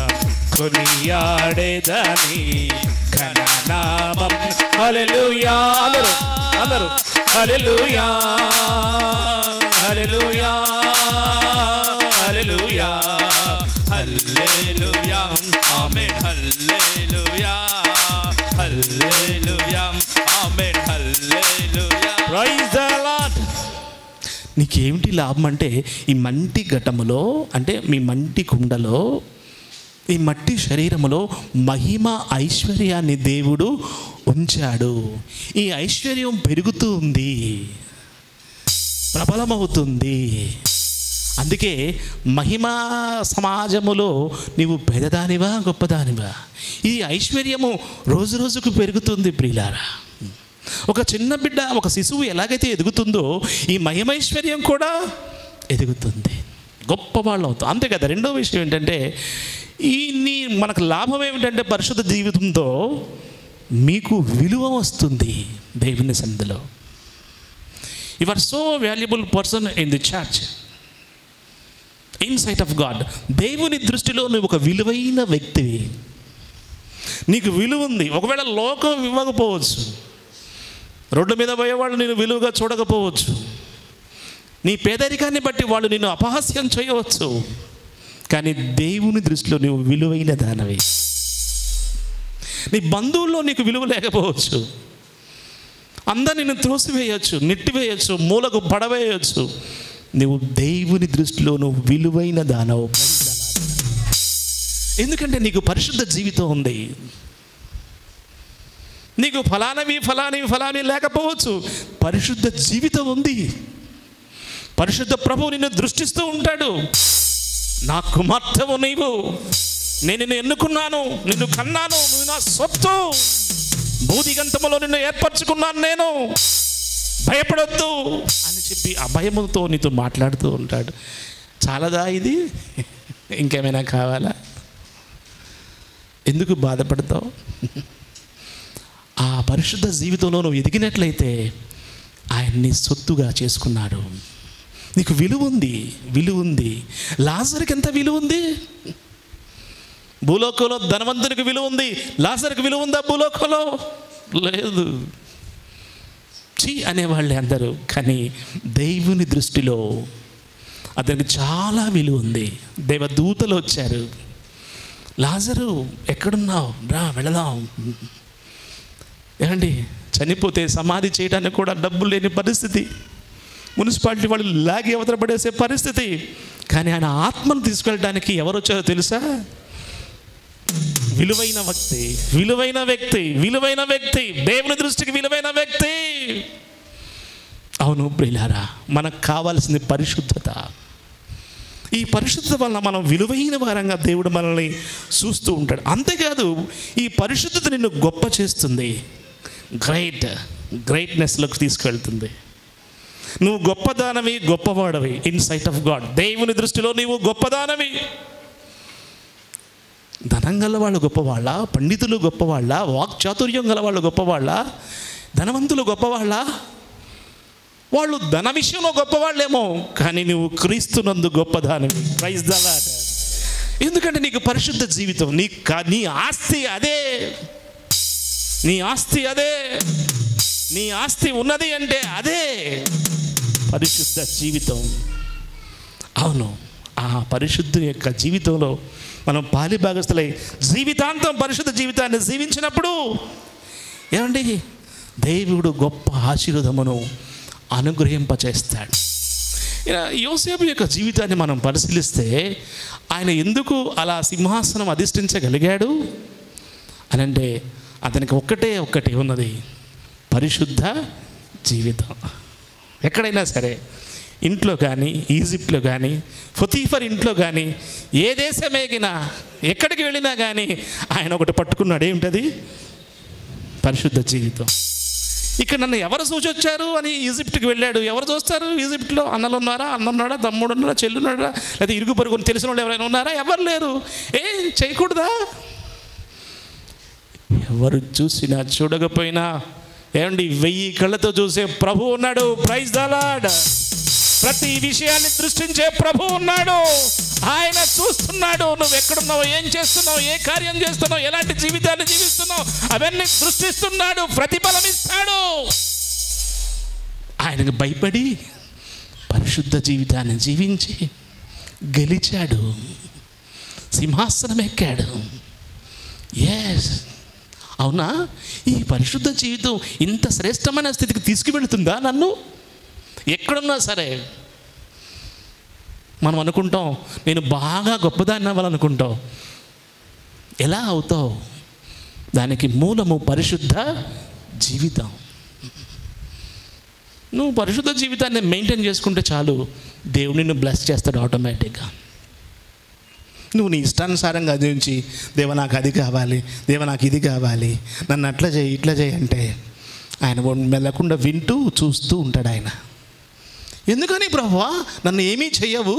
కొనియాడేదని ఘననామం హల్లెలూయా అందరూ అందరూ హల్లెలూయా హల్లెలూయా హల్లెలూయా హల్లెలూయా ఆమేన్ హల్లెలూయా హల్లెలూయా ఆమేన్ హల్లెలూయా ప్రైజ్ ద లార్డ్ నీకేమిటి లాభం అంటే ఈ మంటి ఘటములో అంటే మీ మంటి కుండలో ఈ మట్టి శరీరములో మహిమ ఐశ్వర్యాన్ని దేవుడు ఉంచాడు ఈ ఐశ్వర్యం పెరుగుతూ ఉంది ప్రబలమవుతుంది అందుకే మహిమా సమాజములో నీవు పెదదానివా గొప్పదానివా ఈ ఐశ్వర్యము రోజు రోజుకు పెరుగుతుంది ప్రియులారా ఒక చిన్న బిడ్డ ఒక శిశువు ఎలాగైతే ఎదుగుతుందో ఈ మహిమైశ్వర్యం కూడా ఎదుగుతుంది గొప్ప వాళ్ళు అవుతాం అంతే కదా రెండో విషయం ఏంటంటే ఈ నీ మనకు లాభం ఏమిటంటే పరిశుద్ధ జీవితంతో మీకు విలువ వస్తుంది దేవుని సంధిలో you are so valuable person in the church in sight of God దేవుని దృష్టిలో నువ్వు ఒక విలువైన వ్యక్తివి నీకు విలువ ఉంది ఒకవేళ లోకం ఇవ్వకపోవచ్చు రోడ్డు మీద పోయేవాళ్ళు నేను విలువగా చూడకపోవచ్చు నీ పేదరికాన్ని బట్టి వాళ్ళు నిన్ను అపహాస్యం చేయవచ్చు కానీ దేవుని దృష్టిలో నువ్వు విలువైన దానవి నీ బంధువుల్లో నీకు విలువ లేకపోవచ్చు అందరు నిన్ను త్రోసివేయచ్చు నెట్టివేయచ్చు మూలకు పడవేయచ్చు నువ్వు దేవుని దృష్టిలో నువ్వు విలువైన దానవు ఎందుకంటే నీకు పరిశుద్ధ జీవితం ఉంది నీకు ఫలానవి ఫలానివి ఫలాని లేకపోవచ్చు పరిశుద్ధ జీవితం ఉంది పరిశుద్ధ ప్రభువు నిన్ను దృష్టిస్తూ ఉంటాడు నా కుమార్తెవు నీవు నేను నిన్ను ఎన్నుకున్నాను నిన్ను కన్నాను నువ్వు నా సొత్తు భూదిగంతములో నిన్ను ఏర్పరచుకున్నాను నేను భయపడొద్దు అని చెప్పి అభయముతో నీతో మాట్లాడుతూ ఉంటాడు చాలదా ఇది ఇంకేమైనా కావాలా ఎందుకు బాధపడతావు ఆ పరిశుద్ధ జీవితంలో నువ్వు ఎదిగినట్లయితే ఆయన్ని సొత్తుగా చేసుకున్నాడు నీకు విలువ ఉంది విలువ ఉంది లాజర్కి ఎంత విలువ ఉంది భూలోకంలో ధనవంతునికి విలువ ఉంది లాజర్కి విలువ ఉందా భూలోకంలో లేదు చీ అనేవాళ్ళే అందరూ కానీ దేవుని దృష్టిలో అతనికి చాలా విలువ ఉంది దేవదూతలు వచ్చారు లాజరు ఎక్కడున్నావు రా వెళదాం ఏమండి చనిపోతే సమాధి చేయడానికి కూడా డబ్బులు లేని పరిస్థితి మున్సిపాలిటీ వాళ్ళు లాగి అవతల పడేసే పరిస్థితి కానీ ఆయన ఆత్మను తీసుకెళ్ళడానికి ఎవరు వచ్చారో తెలుసా విలువైన వ్యక్తి విలువైన వ్యక్తి విలువైన వ్యక్తి దేవుని దృష్టికి విలువైన వ్యక్తి అవును ప్రియులారా మనకు కావాల్సింది పరిశుద్ధత ఈ పరిశుద్ధత వలన మనం విలువైన వారంగా దేవుడు మనల్ని చూస్తూ ఉంటాడు అంతేకాదు ఈ పరిశుద్ధత నిన్ను గొప్ప చేస్తుంది గ్రేట్ గ్రేట్నెస్లోకి తీసుకెళ్తుంది నువ్వు గొప్పదానవి గొప్పవాడవి ఇన్ సైట్ ఆఫ్ గాడ్ దేవుని దృష్టిలో నీవు గొప్పదానవి ధనం గల వాళ్ళు గొప్పవాళ్ళ పండితులు గొప్పవాళ్ళ వాక్చాతుర్యం గల వాళ్ళు గొప్పవాళ్ళ ధనవంతులు గొప్పవాళ్ళ వాళ్ళు ధన విషయంలో గొప్పవాళ్ళేమో కానీ నువ్వు క్రీస్తునందు గొప్పదానివి ప్రైజ్ దలాడ్ ఎందుకంటే నీకు పరిశుద్ధ జీవితం నీ కా- నీ ఆస్తి అదే నీ ఆస్తి అదే నీ ఆస్తి ఉన్నది అంటే అదే పరిశుద్ధ జీవితం అవును ఆ పరిశుద్ధుని యొక్క జీవితంలో మనం పాలి భాగస్థులై జీవితాంతం పరిశుద్ధ జీవితాన్ని జీవించినప్పుడు ఏమండి దేవుడు గొప్ప ఆశీర్వాదమును అనుగ్రహింపచేస్తాడు ఇలా యోసేపు యొక్క జీవితాన్ని మనం పరిశీలిస్తే ఆయన ఎందుకు అలా సింహాసనం అధిష్ఠించగలిగాడు అని అంటే అతనికి ఒక్కటే ఒక్కటి ఉన్నది పరిశుద్ధ జీవితం ఎక్కడైనా సరే ఇంట్లో కానీ ఈజిప్ట్లో కానీ ఫుతీఫర్ ఇంట్లో కానీ ఏ దేశమేగినా ఎక్కడికి వెళ్ళినా కానీ ఆయన ఒకటి పట్టుకున్నాడు ఏమిటది పరిశుద్ధ జీవితం ఇక్కడ నన్ను ఎవరు చూసొచ్చారు అని ఈజిప్ట్కి వెళ్ళాడు ఎవరు చూస్తారు ఈజిప్ట్లో అన్నలు ఉన్నారా అన్న ఉన్నాడా తమ్ముడు ఉన్నాడా చెల్లు ఉన్నాడా లేదా ఇరుగు పరుగుని తెలిసిన వాళ్ళు ఎవరైనా ఉన్నారా ఎవరు లేరు ఏం చేయకూడదా ఎవరు చూసినా చూడకపోయినా ఏమండి వెయ్యి కళ్ళతో చూసే ప్రభు ఉన్నాడు ప్రైజ్ దలాడ్ ప్రతి విషయాన్ని దృష్టించే ప్రభు ఉన్నాడు ఆయన చూస్తున్నాడు నువ్వు ఎక్కడున్నావు ఏం చేస్తున్నావు ఏ కార్యం చేస్తున్నావు ఎలాంటి జీవితాన్ని జీవిస్తున్నావు అవన్నీ దృష్టిస్తున్నాడు ప్రతిఫలం ఇస్తాడు ఆయనకు భయపడి పరిశుద్ధ జీవితాన్ని జీవించి గెలిచాడు సింహాసనం ఎక్కాడు ఎస్ అవునా ఈ పరిశుద్ధ జీవితం ఇంత శ్రేష్టమైన స్థితికి తీసుకువెళుతుందా నన్ను ఎక్కడున్నా సరే మనం అనుకుంటాం నేను బాగా గొప్పదాన్ని అవ్వాలనుకుంటాం ఎలా అవుతావు దానికి మూలము పరిశుద్ధ జీవితం నువ్వు పరిశుద్ధ జీవితాన్ని మెయింటైన్ చేసుకుంటే చాలు దేవుడు నిన్ను బ్లెస్ చేస్తాడు ఆటోమేటిక్గా నువ్వు నీ ఇష్టానుసారంగా జీవించి దేవ నాకు అది కావాలి దేవ నాకు ఇది కావాలి నన్ను అట్లా చేయి ఇట్లా చేయి అంటే ఆయన మెల్లకుండా వింటూ చూస్తూ ఉంటాడు ఆయన ఎందుకని ప్రభువా నన్ను ఏమీ చెయ్యవు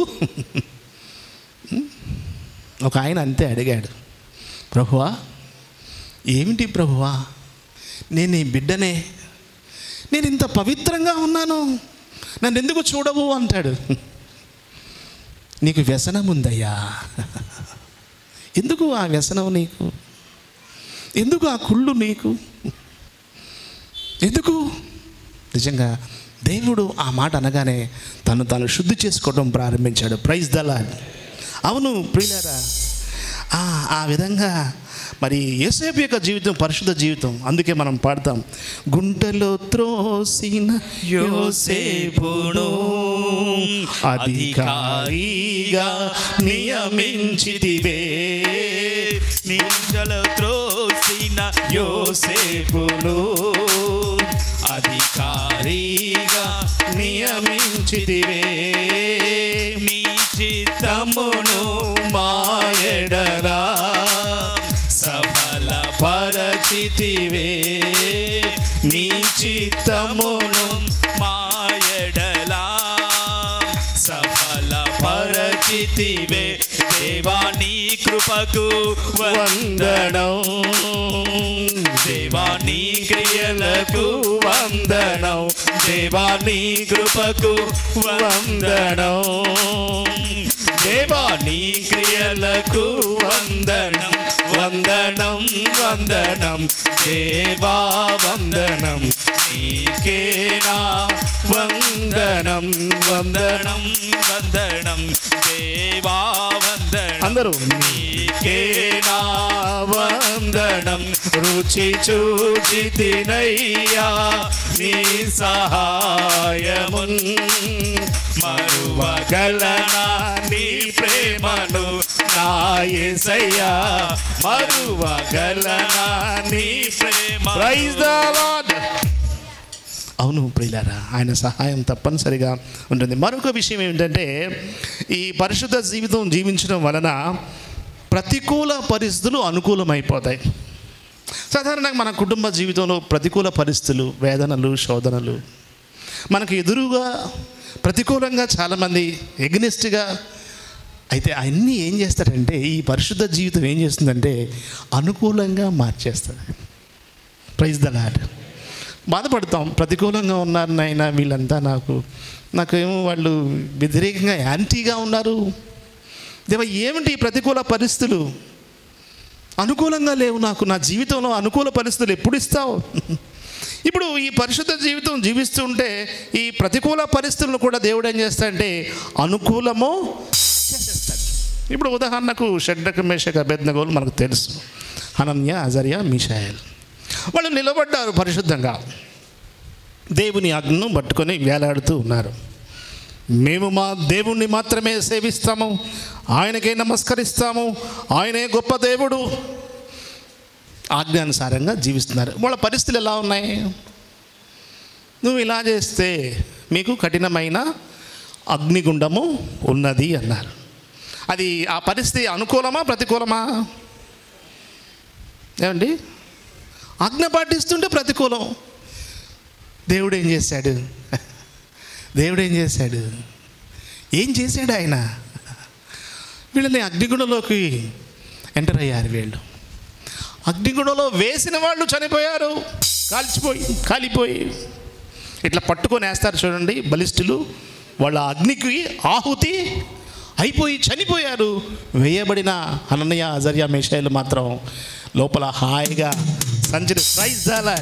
ఒక ఆయన అంతే అడిగాడు ప్రభువా ఏమిటి ప్రభువా నేను నీ బిడ్డనే నేను ఇంత పవిత్రంగా ఉన్నాను నన్ను ఎందుకు చూడవు అంటాడు నీకు వ్యసనం ఉందయ్యా ఎందుకు ఆ వ్యసనం నీకు ఎందుకు ఆ కుళ్ళు నీకు ఎందుకు నిజంగా దేవుడు ఆ మాట అనగానే తను తాను శుద్ధి చేసుకోవడం ప్రారంభించాడు ప్రైజ్ దలా అవును ప్రియులారా ఆ, ఆ విధంగా మరి యేసేపు యొక్క జీవితం పరిశుద్ధ జీవితం అందుకే మనం పాడతాం గుంటలో త్రోసిన యోసేపును అధికారిగా నియమించితివే నింజలు త్రోసిన యోసేపును అధికారిగా నియమించితివే నీ చిత్తమును తమ్మును మాయడరా సఫల పరచితివే నీ చిత్తమును మాయడలా సఫల పరచితివే దేవా నీ కృపకు వందనం దేవా నీ క్రియలకు వందనం దేవా నీ కృపకు వందనం దేవా నీ క్రియలకు వందనం వందనం వందనం దేవా వందనం నీకేనా వందనం వందనం వందనం దేవా వందనం అందరూ నీకేనా వందనం రుచి చూచి తినయ్యా నీ సహాయమున్ మరువగలనా నీ ప్రేమను నా యేసయ్యా మరువగలనా నీ ప్రేమ ప్రైజ్ ద లార్డ్ అవును ప్రియులారా ఆయన సహాయం తప్పనిసరిగా ఉంటుంది మరొక విషయం ఏమిటంటే ఈ పరిశుద్ధ జీవితం జీవించడం వలన ప్రతికూల పరిస్థితులు అనుకూలమైపోతాయి సాధారణంగా మన కుటుంబ జీవితంలో ప్రతికూల పరిస్థితులు వేదనలు శోధనలు మనకు ఎదురుగా ప్రతికూలంగా చాలామంది ఎగ్నెస్ట్గా అయితే అన్నీ ఏం చేస్తారంటే ఈ పరిశుద్ధ జీవితం ఏం చేస్తుందంటే అనుకూలంగా మార్చేస్తుంది ప్రైజ్ ద లాడ్ బాధపడతాం ప్రతికూలంగా ఉన్నారు నాయన వీళ్ళంతా నాకు నాకేమో వాళ్ళు వ్యతిరేకంగా యాంటీగా ఉన్నారు దేవ ఏమిటి ఈ ప్రతికూల పరిస్థితులు అనుకూలంగా లేవు నాకు నా జీవితంలో అనుకూల పరిస్థితులు ఎప్పుడు ఇస్తావు ఇప్పుడు ఈ పరిశుద్ధ జీవితం జీవిస్తూ ఉంటే ఈ ప్రతికూల పరిస్థితులను కూడా దేవుడు ఏం చేస్తాడంటే అనుకూలము చేసేస్తాడు ఇప్పుడు ఉదాహరణకు షడ్డక మేషక బెద్నగోలు మనకు తెలుసు అనన్య అజర్య మిషాయల్ వాళ్ళు నిలబడ్డారు పరిశుద్ధంగా దేవుని ఆజ్ఞను పట్టుకొని వేలాడుతూ ఉన్నారు మేము మా దేవుణ్ణి మాత్రమే సేవిస్తాము ఆయనకే నమస్కరిస్తాము ఆయనే గొప్ప దేవుడు ఆజ్ఞానుసారంగా జీవిస్తున్నారు వాళ్ళ పరిస్థితులు ఎలా ఉన్నాయి నువ్వు ఇలా చేస్తే మీకు కఠినమైన అగ్నిగుండము ఉన్నది అన్నారు అది ఆ పరిస్థితి అనుకూలమా ప్రతికూలమా ఏమండి ఆజ్ఞ పాటిస్తుంటే ప్రతికూలం దేవుడు ఏం చేశాడు దేవుడు ఏం చేశాడు ఏం చేశాడు ఆయన వీళ్ళని అగ్నిగుణంలోకి ఎంటర్ అయ్యారు వీళ్ళు అగ్నిగుణంలో వేసిన వాళ్ళు చనిపోయారు కాల్చిపోయి కాలిపోయి ఇట్లా పట్టుకొని వేస్తారు చూడండి బలిష్ఠులు వాళ్ళ అగ్నికి ఆహుతి అయిపోయి చనిపోయారు వేయబడిన అననయ అజర్య మేషాయిలు మాత్రం లోపల హాయిగా సంచరి ప్రైజ్ దాలా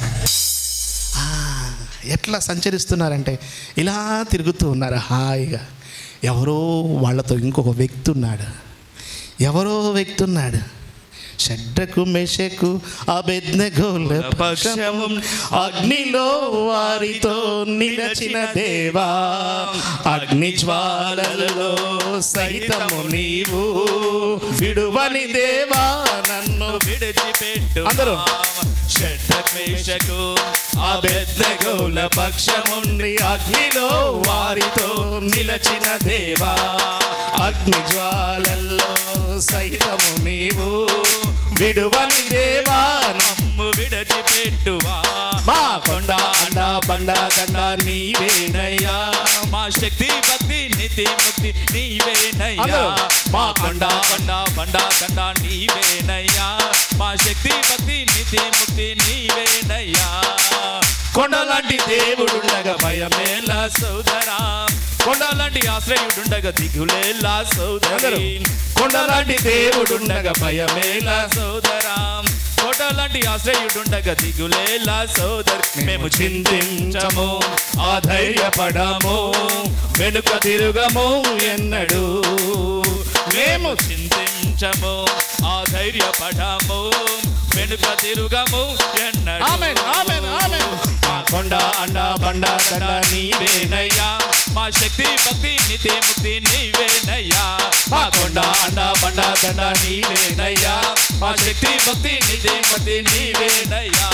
ఎట్లా సంచరిస్తున్నారంటే ఇలా తిరుగుతూ ఉన్నారు హాయిగా ఎవరో వాళ్ళతో ఇంకొక వ్యక్తి ఉన్నాడు ఎవరో వ్యక్తి ఉన్నాడు షడ్డకు మెషకు అబెద్నగోల పక్షము అగ్నిలో వారితో నిలచిన దేవా అగ్ని జ్వాలలలో సైతము నీవు విడువని దేవా నన్ను విడిచిపెట్టు అందరూ. షడ్డమేషకు అబెద్నగోల పక్షముండి అగ్నిలో వారితో నిలచిన దేవా అగ్ని జ్వాలల్లో సైతము నీవు విడువని దేవా నమ్ము విడిచిపెట్టువా మా కొండ అండ బండ దండ నీవేనయ్యా మా శక్తి భక్తి నీతి ముక్తి నీవేనయ్యా అందరూ. మా కొండ బండ బండ దండ నీవేనయ్యా మా శక్తి భక్తి నీతి ముక్తి నీవేనయ్యా కొండలాంటి దేవుడుండగా భయమేలా సోదరా కొండలాంటి ఆశ్రయుడుండగా దిగులేలా సోదరి కొండలాంటి దేవుడుండగా భయమేలా సోదరా కొండలాంటి ఆశ్రయుడుండగా దిగులేలా సోదరి మేము చింతించము ఆధైర్యపడము వెనుక తిరుగము ఎన్నడు మేము చింతించము ఆధైర్యపడము వెనుక తిరుగము ఎన్నడు ఆమేన్, ఆమేన్, ఆమేన్. మా కొండ అండ బండ దండ నీవేనయ్యా మా శక్తి భక్తి నితి ముక్తి నీవేనయ్యా మా కొండ అండ బండ దండ నీవేనయ్యా మా శక్తి భక్తి నితి ముక్తి నీవేనయ్యా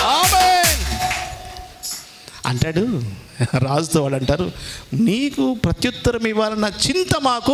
అంటాడు రాజుతో వాడు అంటారు నీకు ప్రత్యుత్తరం ఇవ్వాలన్న చింత మాకు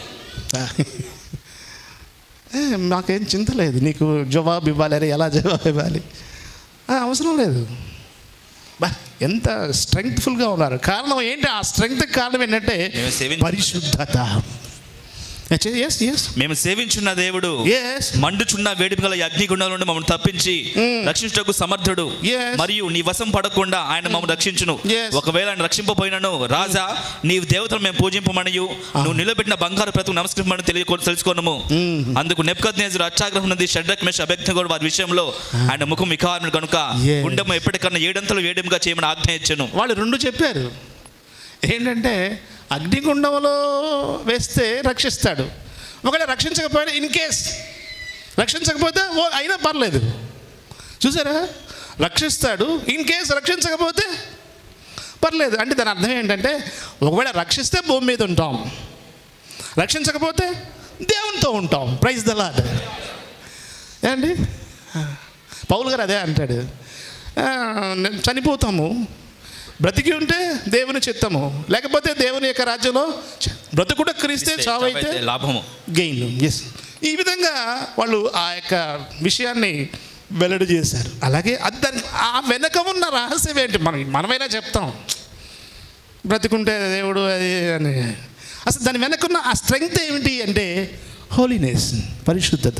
ఏ, మాకేం చింత లేదు నీకు జవాబు ఇవ్వాలి అని ఎలా జవాబు ఇవ్వాలి ఆ, అవసరం లేదు బా ఎంత స్ట్రెంగ్త్ఫుల్గా ఉన్నారు కారణం ఏంటి ఆ స్ట్రెంగ్త్ కారణం ఏంటంటే మేము సేవించిన- పరిశుద్ధత ఎస్ ఎస్ మేము సేవించున్న దేవుడు ఎస్ మండుచున్న వేడిమి గల అగ్నిగుండాల నుండి మమ్మల్ని తప్పించి రక్షించటకు సమర్థుడు Yes. మరియు నీ వశం పడకుండా ఆయన మమ్మల్ని రక్షించును Yes. ఒకవేళ ఆయన రక్షింపపోయినను రాజా నీ దేవతలు మేము పూజింపమనియు నువ్వు నిలబెట్టిన బంగారు ప్రతి నమస్కరించమని తెలియ తెలుసుకోనము అందుకు నెప్కద్నేజుడు అచ్చాగ్రహం నుండి షడ్రక్ మెష్ అభ్యర్థి వారి విషయంలో ఆయన ముఖం వికారములు కనుక Yes. గుండెము ఎప్పటికన్నా ఏడంతలు వేడిముగా చేయమని ఆజ్ఞ ఇచ్చాను వాళ్ళు రెండు చెప్పారు ఏంటంటే అగ్నిగుండంలో వేస్తే రక్షిస్తాడు ఒకవేళ రక్షించకపోయినా ఇన్ కేస్ రక్షించకపోతే ఓ అయినా పర్లేదు చూసారా రక్షిస్తాడు ఇన్ కేస్ రక్షించకపోతే పర్లేదు అంటే దాని అర్థం ఏంటంటే ఒకవేళ రక్షిస్తే భూమి మీద ఉంటాం రక్షించకపోతే దేవునితో ఉంటాం ప్రైజ్ ద లాడ్ ఏమండి పౌలు గారు అదే అంటాడు ఆ, నేను చనిపోతాము బ్రతికి ఉంటే దేవుని చిత్తము లేకపోతే దేవుని యొక్క రాజ్యంలో చ- బ్రతుకుట క్రీస్తే చావైతే చావైతే లాభము గెయిన్ ఎస్ ఈ విధంగా వాళ్ళు ఆ యొక్క విషయాన్ని వెల్లడి చేశారు అలాగే అది దాని ఆ వెనక ఉన్న రహస్యం ఏంటి మనం మనమైనా చెప్తాం బ్రతికుంటే దేవుడు అది అని అసలు దాని వెనకున్న ఆ స్ట్రెంగ్త్ ఏమిటి అంటే హోలీనెస్ పరిశుద్ధత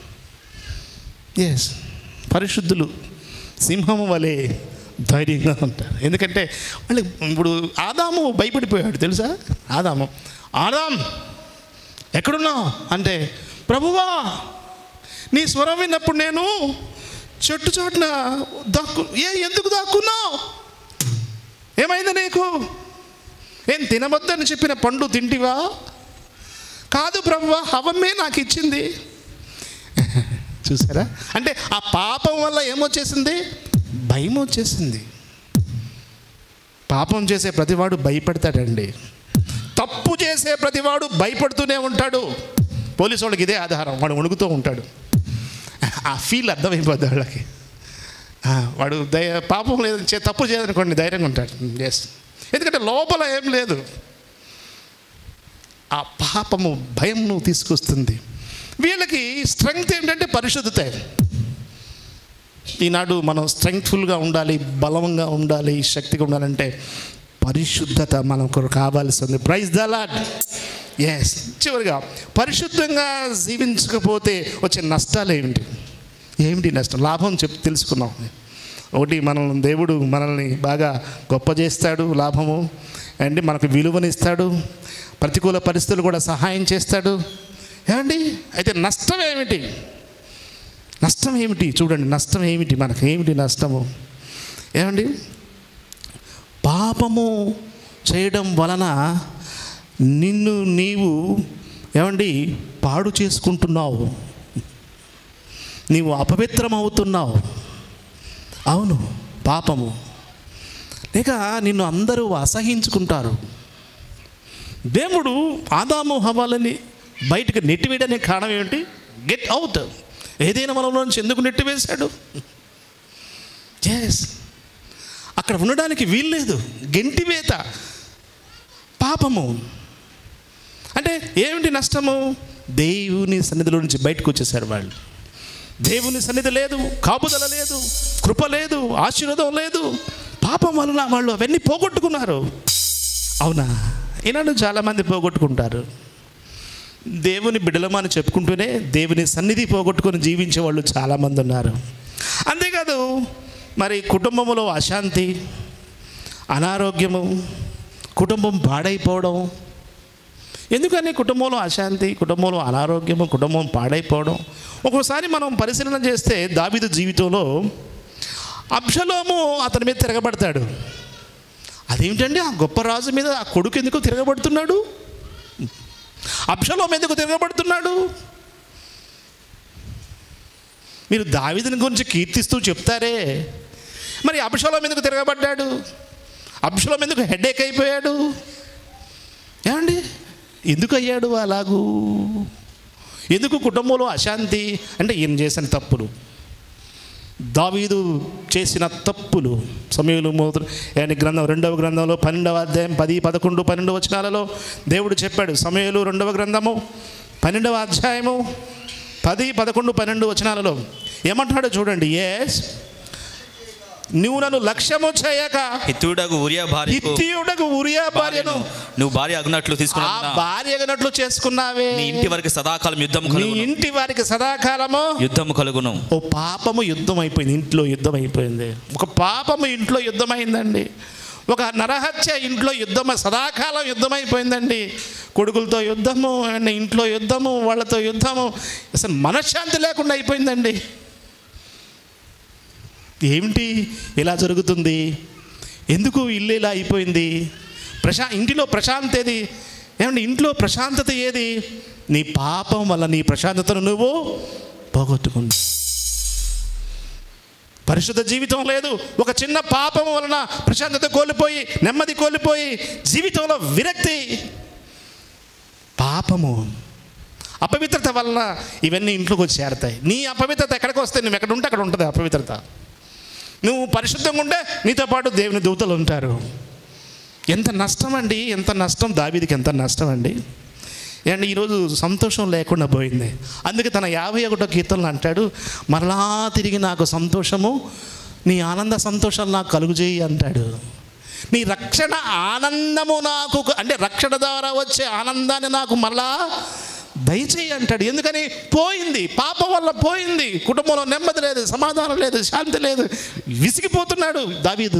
ఎస్ పరిశుద్ధులు సింహము వలె ధైర్యంగా ఉంటారు ఎందుకంటే వాళ్ళు ఇప్పుడు ఆదాము భయపడిపోయాడు తెలుసా ఆదాము ఆదాం ఎక్కడున్నావు అంటే ప్రభువా నీ స్వరం విన్నప్పుడు నేను చెట్టు చాటున దాక్కు ఏ ఎందుకు దాక్కున్నావు ఏమైంది నీకు ఏం తినవద్దని చెప్పిన పండు తింటివా కాదు ప్రభువా హవమే నాకు ఇచ్చింది చూసారా అంటే ఆ పాపం వల్ల ఏమొచ్చేసింది భయం వచ్చేసింది పాపం చేసే ప్రతివాడు భయపడతాడండి తప్పు చేసే ప్రతివాడు భయపడుతూనే ఉంటాడు పోలీసు వాళ్ళకి ఇదే ఆధారం వాడు వణుకుతూ ఉంటాడు ఆ ఫీల్ అర్థమైపోద్ది వాళ్ళకి ఆ, వాడు దయ పాపం లేదు చే- తప్పు చేయదనుకోండి ధైర్యంగా ఉంటాడు ఎస్ ఎందుకంటే లోపల ఏం లేదు ఆ పాపము భయం నువ్వు తీసుకొస్తుంది వీళ్ళకి స్ట్రెంగ్త్ ఏంటంటే పరిశుద్ధత ఈనాడు మనం స్ట్రెంగ్త్ఫుల్గా ఉండాలి బలంగా ఉండాలి శక్తిగా ఉండాలంటే పరిశుద్ధత మనకు కావాల్సింది ప్రైజ్ ద లాడ్ ఎస్ చివరిగా పరిశుద్ధంగా జీవించకపోతే వచ్చే నష్టాలు ఏమిటి ఏమిటి నష్టం లాభం చెప్పి తెలుసుకున్నాం ఒకటి మనల్ని దేవుడు మనల్ని బాగా గొప్ప చేస్తాడు లాభము అండి మనకు విలువనిస్తాడు ప్రతికూల పరిస్థితులు కూడా సహాయం చేస్తాడు ఏమండి అయితే నష్టం ఏమిటి నష్టం ఏమిటి చూడండి నష్టం ఏమిటి మనకు ఏమిటి నష్టము ఏమండి పాపము చేయడం వలన నిన్ను నీవు ఏమండి పాడు చేసుకుంటున్నావు నీవు అపవిత్రం అవుతున్నావు అవును పాపము లేక నిన్ను అందరూ అసహించుకుంటారు దేవుడు ఆదాము హవాలని బయటకు నెట్టివేయడానికి కారణం ఏమిటి గెట్ అవుట్ ఏదైనా మనలో నుంచి ఎందుకు నెట్టివేశాడు ఎస్ అక్కడ ఉండడానికి వీల్లేదు గెంటివేత పాపము అంటే ఏమిటి నష్టము దేవుని సన్నిధిలో నుంచి బయటకు వచ్చేసారు వాళ్ళు దేవుని సన్నిధి లేదు కాపుదల లేదు కృప లేదు ఆశీర్వాదం లేదు పాపం వలన వాళ్ళు అవన్నీ పోగొట్టుకున్నారు అవునా ఈనాడు చాలామంది పోగొట్టుకుంటారు దేవుని బిడలమని చెప్పుకుంటూనే దేవుని సన్నిధి పోగొట్టుకొని జీవించే వాళ్ళు చాలామంది ఉన్నారు అంతేకాదు మరి కుటుంబంలో అశాంతి అనారోగ్యము కుటుంబం పాడైపోవడం ఎందుకని కుటుంబంలో అశాంతి కుటుంబంలో అనారోగ్యము కుటుంబం పాడైపోవడం ఒక్కోసారి మనం పరిశీలన చేస్తే దావీదు జీవితంలో అబ్షలోము అతని మీద తిరగబడతాడు అదేమిటండి ఆ గొప్ప రాజు మీద ఆ కొడుకు ఎందుకు తిరగబడుతున్నాడు అబ్షలోం ఎందుకు తిరగబడుతున్నాడు మీరు దావీదుని గురించి కీర్తిస్తూ చెప్తారే మరి అబ్షలోం ఎందుకు తిరగబడ్డాడు అబ్షలోం ఎందుకు హెడేక్ అయిపోయాడు ఏమండి ఎందుకు అయ్యాడు అలాగూ ఎందుకు కుటుంబంలో అశాంతి అంటే ఈయన చేసిన తప్పులు దావీదు చేసిన తప్పులు సమయంలో మోతులు ఆయన గ్రంథం రెండవ గ్రంథంలో పన్నెండవ అధ్యాయం పది పదకొండు పన్నెండు వచనాలలో దేవుడు చెప్పాడు సమయంలో రెండవ గ్రంథము పన్నెండవ అధ్యాయము పది పదకొండు పన్నెండు వచనాలలో ఏమంటున్నాడో చూడండి ఎస్ నువ్వు నన్ను లక్ష్యము చేయక హిత్తుడగు ఉరియా భార్యకు హిత్తియుడకు ఉరియా భార్యను నువ్వు భార్య అగునట్లు ఆ తీసుకున్నా భార్యగనట్లు చేసుకున్నావే నీ ఇంటి వరకు సదాకాలం యుద్ధం నీ కలుగును ఇంటి వారికి సదాకాలము యుద్ధం కలుగును ఓ పాపము యుద్ధం అయిపోయింది ఇంట్లో యుద్ధం అయిపోయింది ఒక పాపము ఇంట్లో యుద్ధం అయిందండి ఒక నరహత్య ఇంట్లో యుద్ధం సదాకాలం యుద్ధం అయిపోయిందండి కొడుకులతో యుద్ధము అండ్ ఇంట్లో యుద్ధము వాళ్ళతో యుద్ధము అసలు మనశ్శాంతి లేకుండా అయిపోయిందండి ఏమిటి ఇలా జరుగుతుంది ఎందుకు ఇల్లు ఇలా అయిపోయింది ప్రశా ఇంటిలో ప్రశాంతత ఏది ఏమండి ఇంట్లో ప్రశాంతత ఏది నీ పాపం వల్ల నీ ప్రశాంతతను నువ్వు పోగొట్టుకుంది పరిశుద్ధ జీవితం లేదు ఒక చిన్న పాపం వలన ప్రశాంతత కోల్పోయి నెమ్మది కోల్పోయి జీవితంలో విరక్తి పాపము అపవిత్రత వలన ఇవన్నీ ఇంట్లోకి వచ్చి చేరతాయి నీ అపవిత్రత ఎక్కడికి వస్తే నువ్వు ఎక్కడ ఉంటే అక్కడ ఉంటుంది అపవిత్రత నువ్వు పరిశుద్ధంగా ఉంటే నీతో పాటు దేవుని దూతలు ఉంటారు ఎంత నష్టం అండి ఎంత నష్టం దావీదికి ఎంత నష్టం అండి అండ్ ఈరోజు సంతోషం లేకుండా పోయింది అందుకే తన యాభై ఒకటో కీర్తనలు అంటాడు మరలా తిరిగి నాకు సంతోషము నీ ఆనంద సంతోషాలు నాకు కలుగుజేయి అంటాడు నీ రక్షణ ఆనందము నాకు అంటే రక్షణ ద్వారా వచ్చే ఆనందాన్ని నాకు మళ్ళా దయచేయి అంటాడు ఎందుకని పోయింది పాపం వల్ల పోయింది కుటుంబంలో నెమ్మది లేదు సమాధానం లేదు శాంతి లేదు విసిగిపోతున్నాడు దావీదు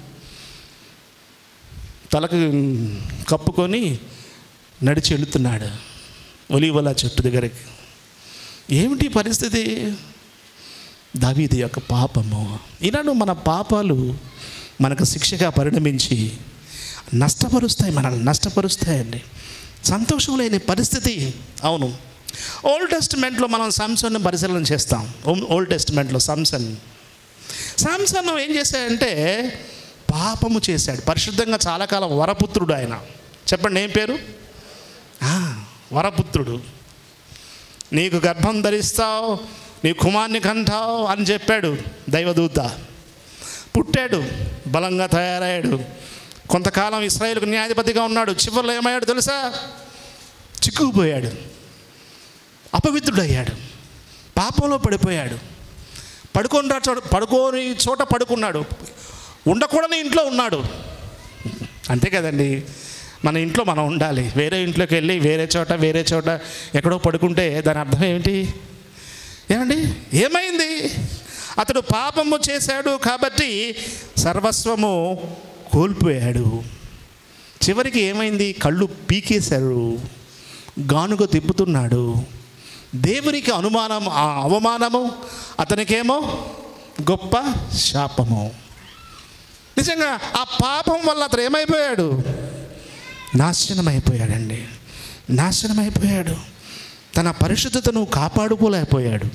తలకు కప్పుకొని నడిచి వెళుతున్నాడు ఒలివల చెట్టు దగ్గరికి ఏమిటి పరిస్థితి దావీది యొక్క పాపము ఈనాడు మన పాపాలు మనకు శిక్షగా పరిణమించి నష్టపరుస్తాయి మనల్ని నష్టపరుస్తాయండి సంతోషం లేని పరిస్థితి అవును ఓల్డ్ టెస్ట్మెంట్లో మనం సామ్సన్ను పరిశీలన చేస్తాం ఓల్డ్ టెస్ట్మెంట్లో సామ్సన్ సామ్సన్ ఏం చేశాడంటే పాపము చేశాడు పరిశుద్ధంగా చాలా కాలం వరపుత్రుడు ఆయన చెప్పండి ఏం పేరు ఆ, వరపుత్రుడు నీకు గర్భం ధరిస్తావు నీ కుమార్ని కంటావు అని చెప్పాడు దైవదూత పుట్టాడు బలంగా తయారయ్యాడు కొంతకాలం ఇస్రాయేల్కు న్యాయాధిపతిగా ఉన్నాడు చివరిలో ఏమయ్యాడు తెలుసా చిక్కుకుపోయాడు అపవిత్రుడయ్యాడు పాపంలో పడిపోయాడు పడుకొని రా చోట పడుకోని చోట పడుకున్నాడు ఉండకూడని ఇంట్లో ఉన్నాడు అంతే కదండి మన ఇంట్లో మనం ఉండాలి వేరే ఇంట్లోకి వెళ్ళి వేరే చోట వేరే చోట ఎక్కడో పడుకుంటే దాని అర్థం ఏమిటి ఏమండి ఏమైంది అతడు పాపము చేశాడు కాబట్టి సర్వస్వము కోల్పోయాడు చివరికి ఏమైంది కళ్ళు పీకేశారు గానుగ తిప్పుతున్నాడు దేవునికి అనుమానం ఆ అవమానము అతనికేమో గొప్ప శాపము నిజంగా ఆ పాపం వల్ల అతను ఏమైపోయాడు నాశనం అయిపోయాడండి నాశనం అయిపోయాడు తన పరిశుద్ధతను కాపాడుకోలేకపోయాడు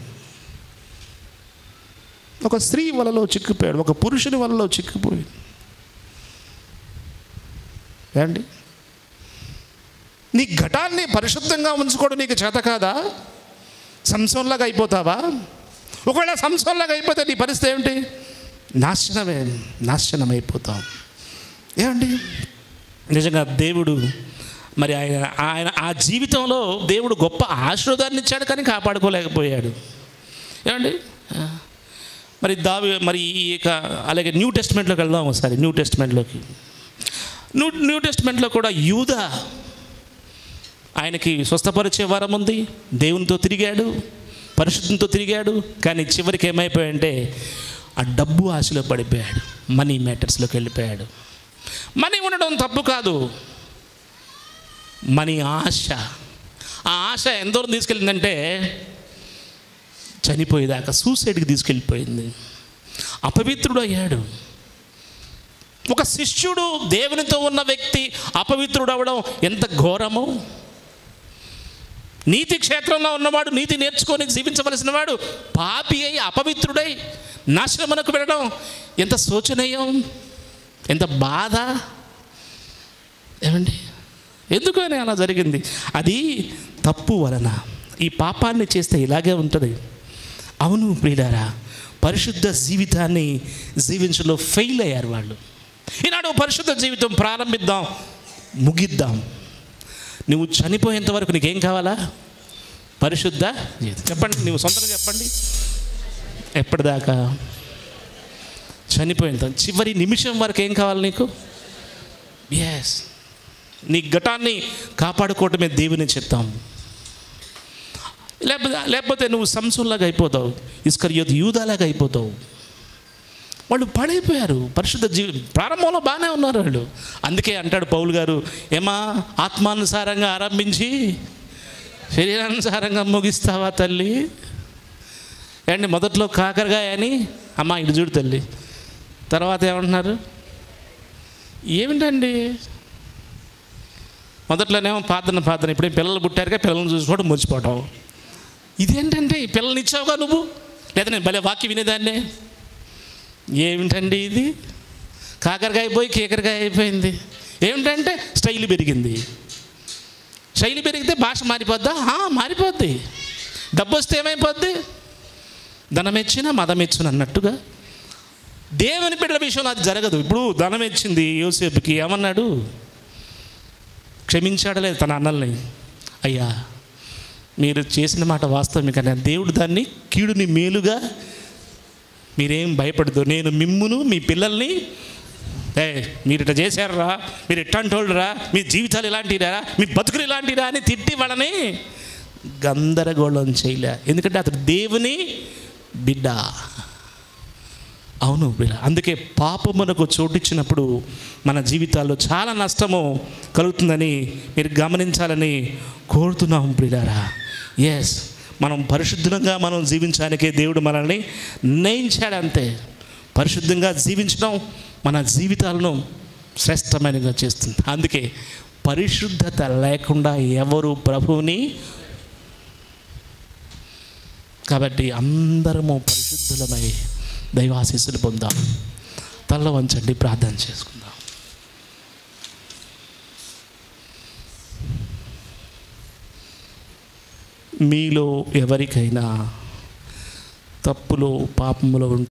ఒక స్త్రీ వలలో చిక్కుపోయాడు ఒక పురుషుని వలలో చిక్కుపోయి ఏమండి నీ ఘటాన్ని పరిశుద్ధంగా ఉంచుకోవడం నీకు చేత కాదా సంసంలాగా అయిపోతావా ఒకవేళ సంసంలాగా అయిపోతే నీ పరిస్థితి ఏమిటి నాశనమే నాశనం అయిపోతాం ఏమండి నిజంగా దేవుడు మరి ఆయన ఆయన ఆ జీవితంలో దేవుడు గొప్ప ఆశీర్వాదాన్ని ఇచ్చాడు కానీ కాపాడుకోలేకపోయాడు ఏమండి ఆ. మరి దావి మరి ఈ యొక్క అలాగే న్యూ టెస్ట్మెంట్లోకి వెళ్దాం ఒకసారి న్యూ టెస్ట్మెంట్లోకి న్యూ న్యూ టెస్ట్మెంట్లో కూడా యూద ఆయనకి స్వస్థపరిచే వరం ఉంది దేవునితో తిరిగాడు పరిశుద్ధంతో తిరిగాడు కానీ చివరికి ఏమైపోయాడంటే ఆ డబ్బు ఆశలో పడిపోయాడు మనీ మ్యాటర్స్లోకి వెళ్ళిపోయాడు మనీ ఉండడం తప్పు కాదు మనీ ఆశ ఆ ఆశ ఎంతవరకు తీసుకెళ్ళిందంటే చనిపోయేదాకా సూసైడ్కి తీసుకెళ్ళిపోయింది అపవిత్రుడు అయ్యాడు ఒక శిష్యుడు దేవునితో ఉన్న వ్యక్తి అపవిత్రుడు అవ్వడం ఎంత ఘోరమో నీతి క్షేత్రంలో ఉన్నవాడు నీతి నేర్చుకొని జీవించవలసిన వాడు పాపి అయి అపవిత్రుడై నాశనమునకు వెళ్ళడం ఎంత శోచనీయం ఎంత బాధ ఏమండి ఎందుకని అలా జరిగింది అది తప్పు వలన ఈ పాపాన్ని చేస్తే ఇలాగే ఉంటుంది అవును ప్రియులారా పరిశుద్ధ జీవితాన్ని జీవించడంలో ఫెయిల్ అయ్యారు వాళ్ళు ఈనాడు పరిశుద్ధ జీవితం ప్రారంభిద్దాం ముగిద్దాం నువ్వు చనిపోయేంత వరకు నీకేం కావాలా పరిశుద్ధ జీవితం చెప్పండి నువ్వు సొంతంగా చెప్పండి ఎప్పటిదాకా చనిపోయేంత చివరి నిమిషం వరకు ఏం కావాలి నీకు ఎస్ నీ ఘటాన్ని కాపాడుకోవటమే దేవుని చెప్తాం లేకపోతే లేకపోతే నువ్వు సంసుల్లాగా అయిపోతావు ఇస్కరియోత్ యూదాలాగా అయిపోతావు వాళ్ళు పడైపోయారు పరిశుద్ధ జీవి ప్రారంభంలో బాగానే ఉన్నారు వాళ్ళు అందుకే అంటాడు పౌలు గారు ఏమా ఆత్మానుసారంగా ఆరంభించి శరీరానుసారంగా ముగిస్తావా తల్లి ఏండి మొదట్లో కాకరగా అని అమ్మా ఇటు చూడు తల్లి తర్వాత ఏమంటున్నారు ఏమిటండి మొదట్లోనేమో పాతన పాతన ఇప్పుడే పిల్లలు పుట్టారుగా పిల్లల్ని చూసుకోవడం మురిచిపోవటం ఇదేంటంటే ఈ పిల్లల్ని ఇచ్చావుగా నువ్వు లేదా నేను భలే వాక్యం వినేదాన్నే ఏమిటండి ఇది కాకరకాయ అయిపోయి కేకరకాయ అయిపోయింది ఏమిటంటే స్టైల్ పెరిగింది శైలి పెరిగితే భాష మారిపోద్దా ఆ, మారిపోద్ది డబ్బు వస్తే ఏమైపోద్ది ధనం ఇచ్చిన మదం ఇచ్చిన అన్నట్టుగా దేవుని బిడ్డల విషయంలో అది జరగదు ఇప్పుడు ధనం ఇచ్చింది యోసేపుకి ఏమన్నాడు క్షమించాడలేదు తన అన్నల్ని అయ్యా మీరు చేసిన మాట వాస్తవమే కానీ దేవుడు దాన్ని కీడుని మేలుగా మీరేం భయపడదు నేను మిమ్మును మీ పిల్లల్ని ఏ మీరు ఇట్లా చేశారా మీరు ఇట్టంటోళ్ళరా మీ జీవితాలు ఇలాంటిరా మీ బతుకులు ఇలాంటిరా అని తిట్టి వాళ్ళని గందరగోళం చేయలే ఎందుకంటే అతడు దేవుని బిడ్డ అవును బిడ్డ అందుకే పాపమునకు చోటిచ్చినప్పుడు మన జీవితాల్లో చాలా నష్టము కలుగుతుందని మీరు గమనించాలని కోరుతున్నాం బిడ్డారా ఎస్ మనం పరిశుద్ధంగా మనం జీవించడానికే దేవుడు మనల్ని నిర్ణయించాడు అంతే పరిశుద్ధంగా జీవించడం మన జీవితాలను శ్రేష్టమైనగా చేస్తుంది అందుకే పరిశుద్ధత లేకుండా ఎవరు ప్రభువుని కాబట్టి అందరము పరిశుద్ధులమై దైవాశీస్సులు పొందాం తల్ల వంచండి ప్రార్థన చేసుకుందాం మీలో ఎవరికైనా తప్పులో పాపములో ఉంటే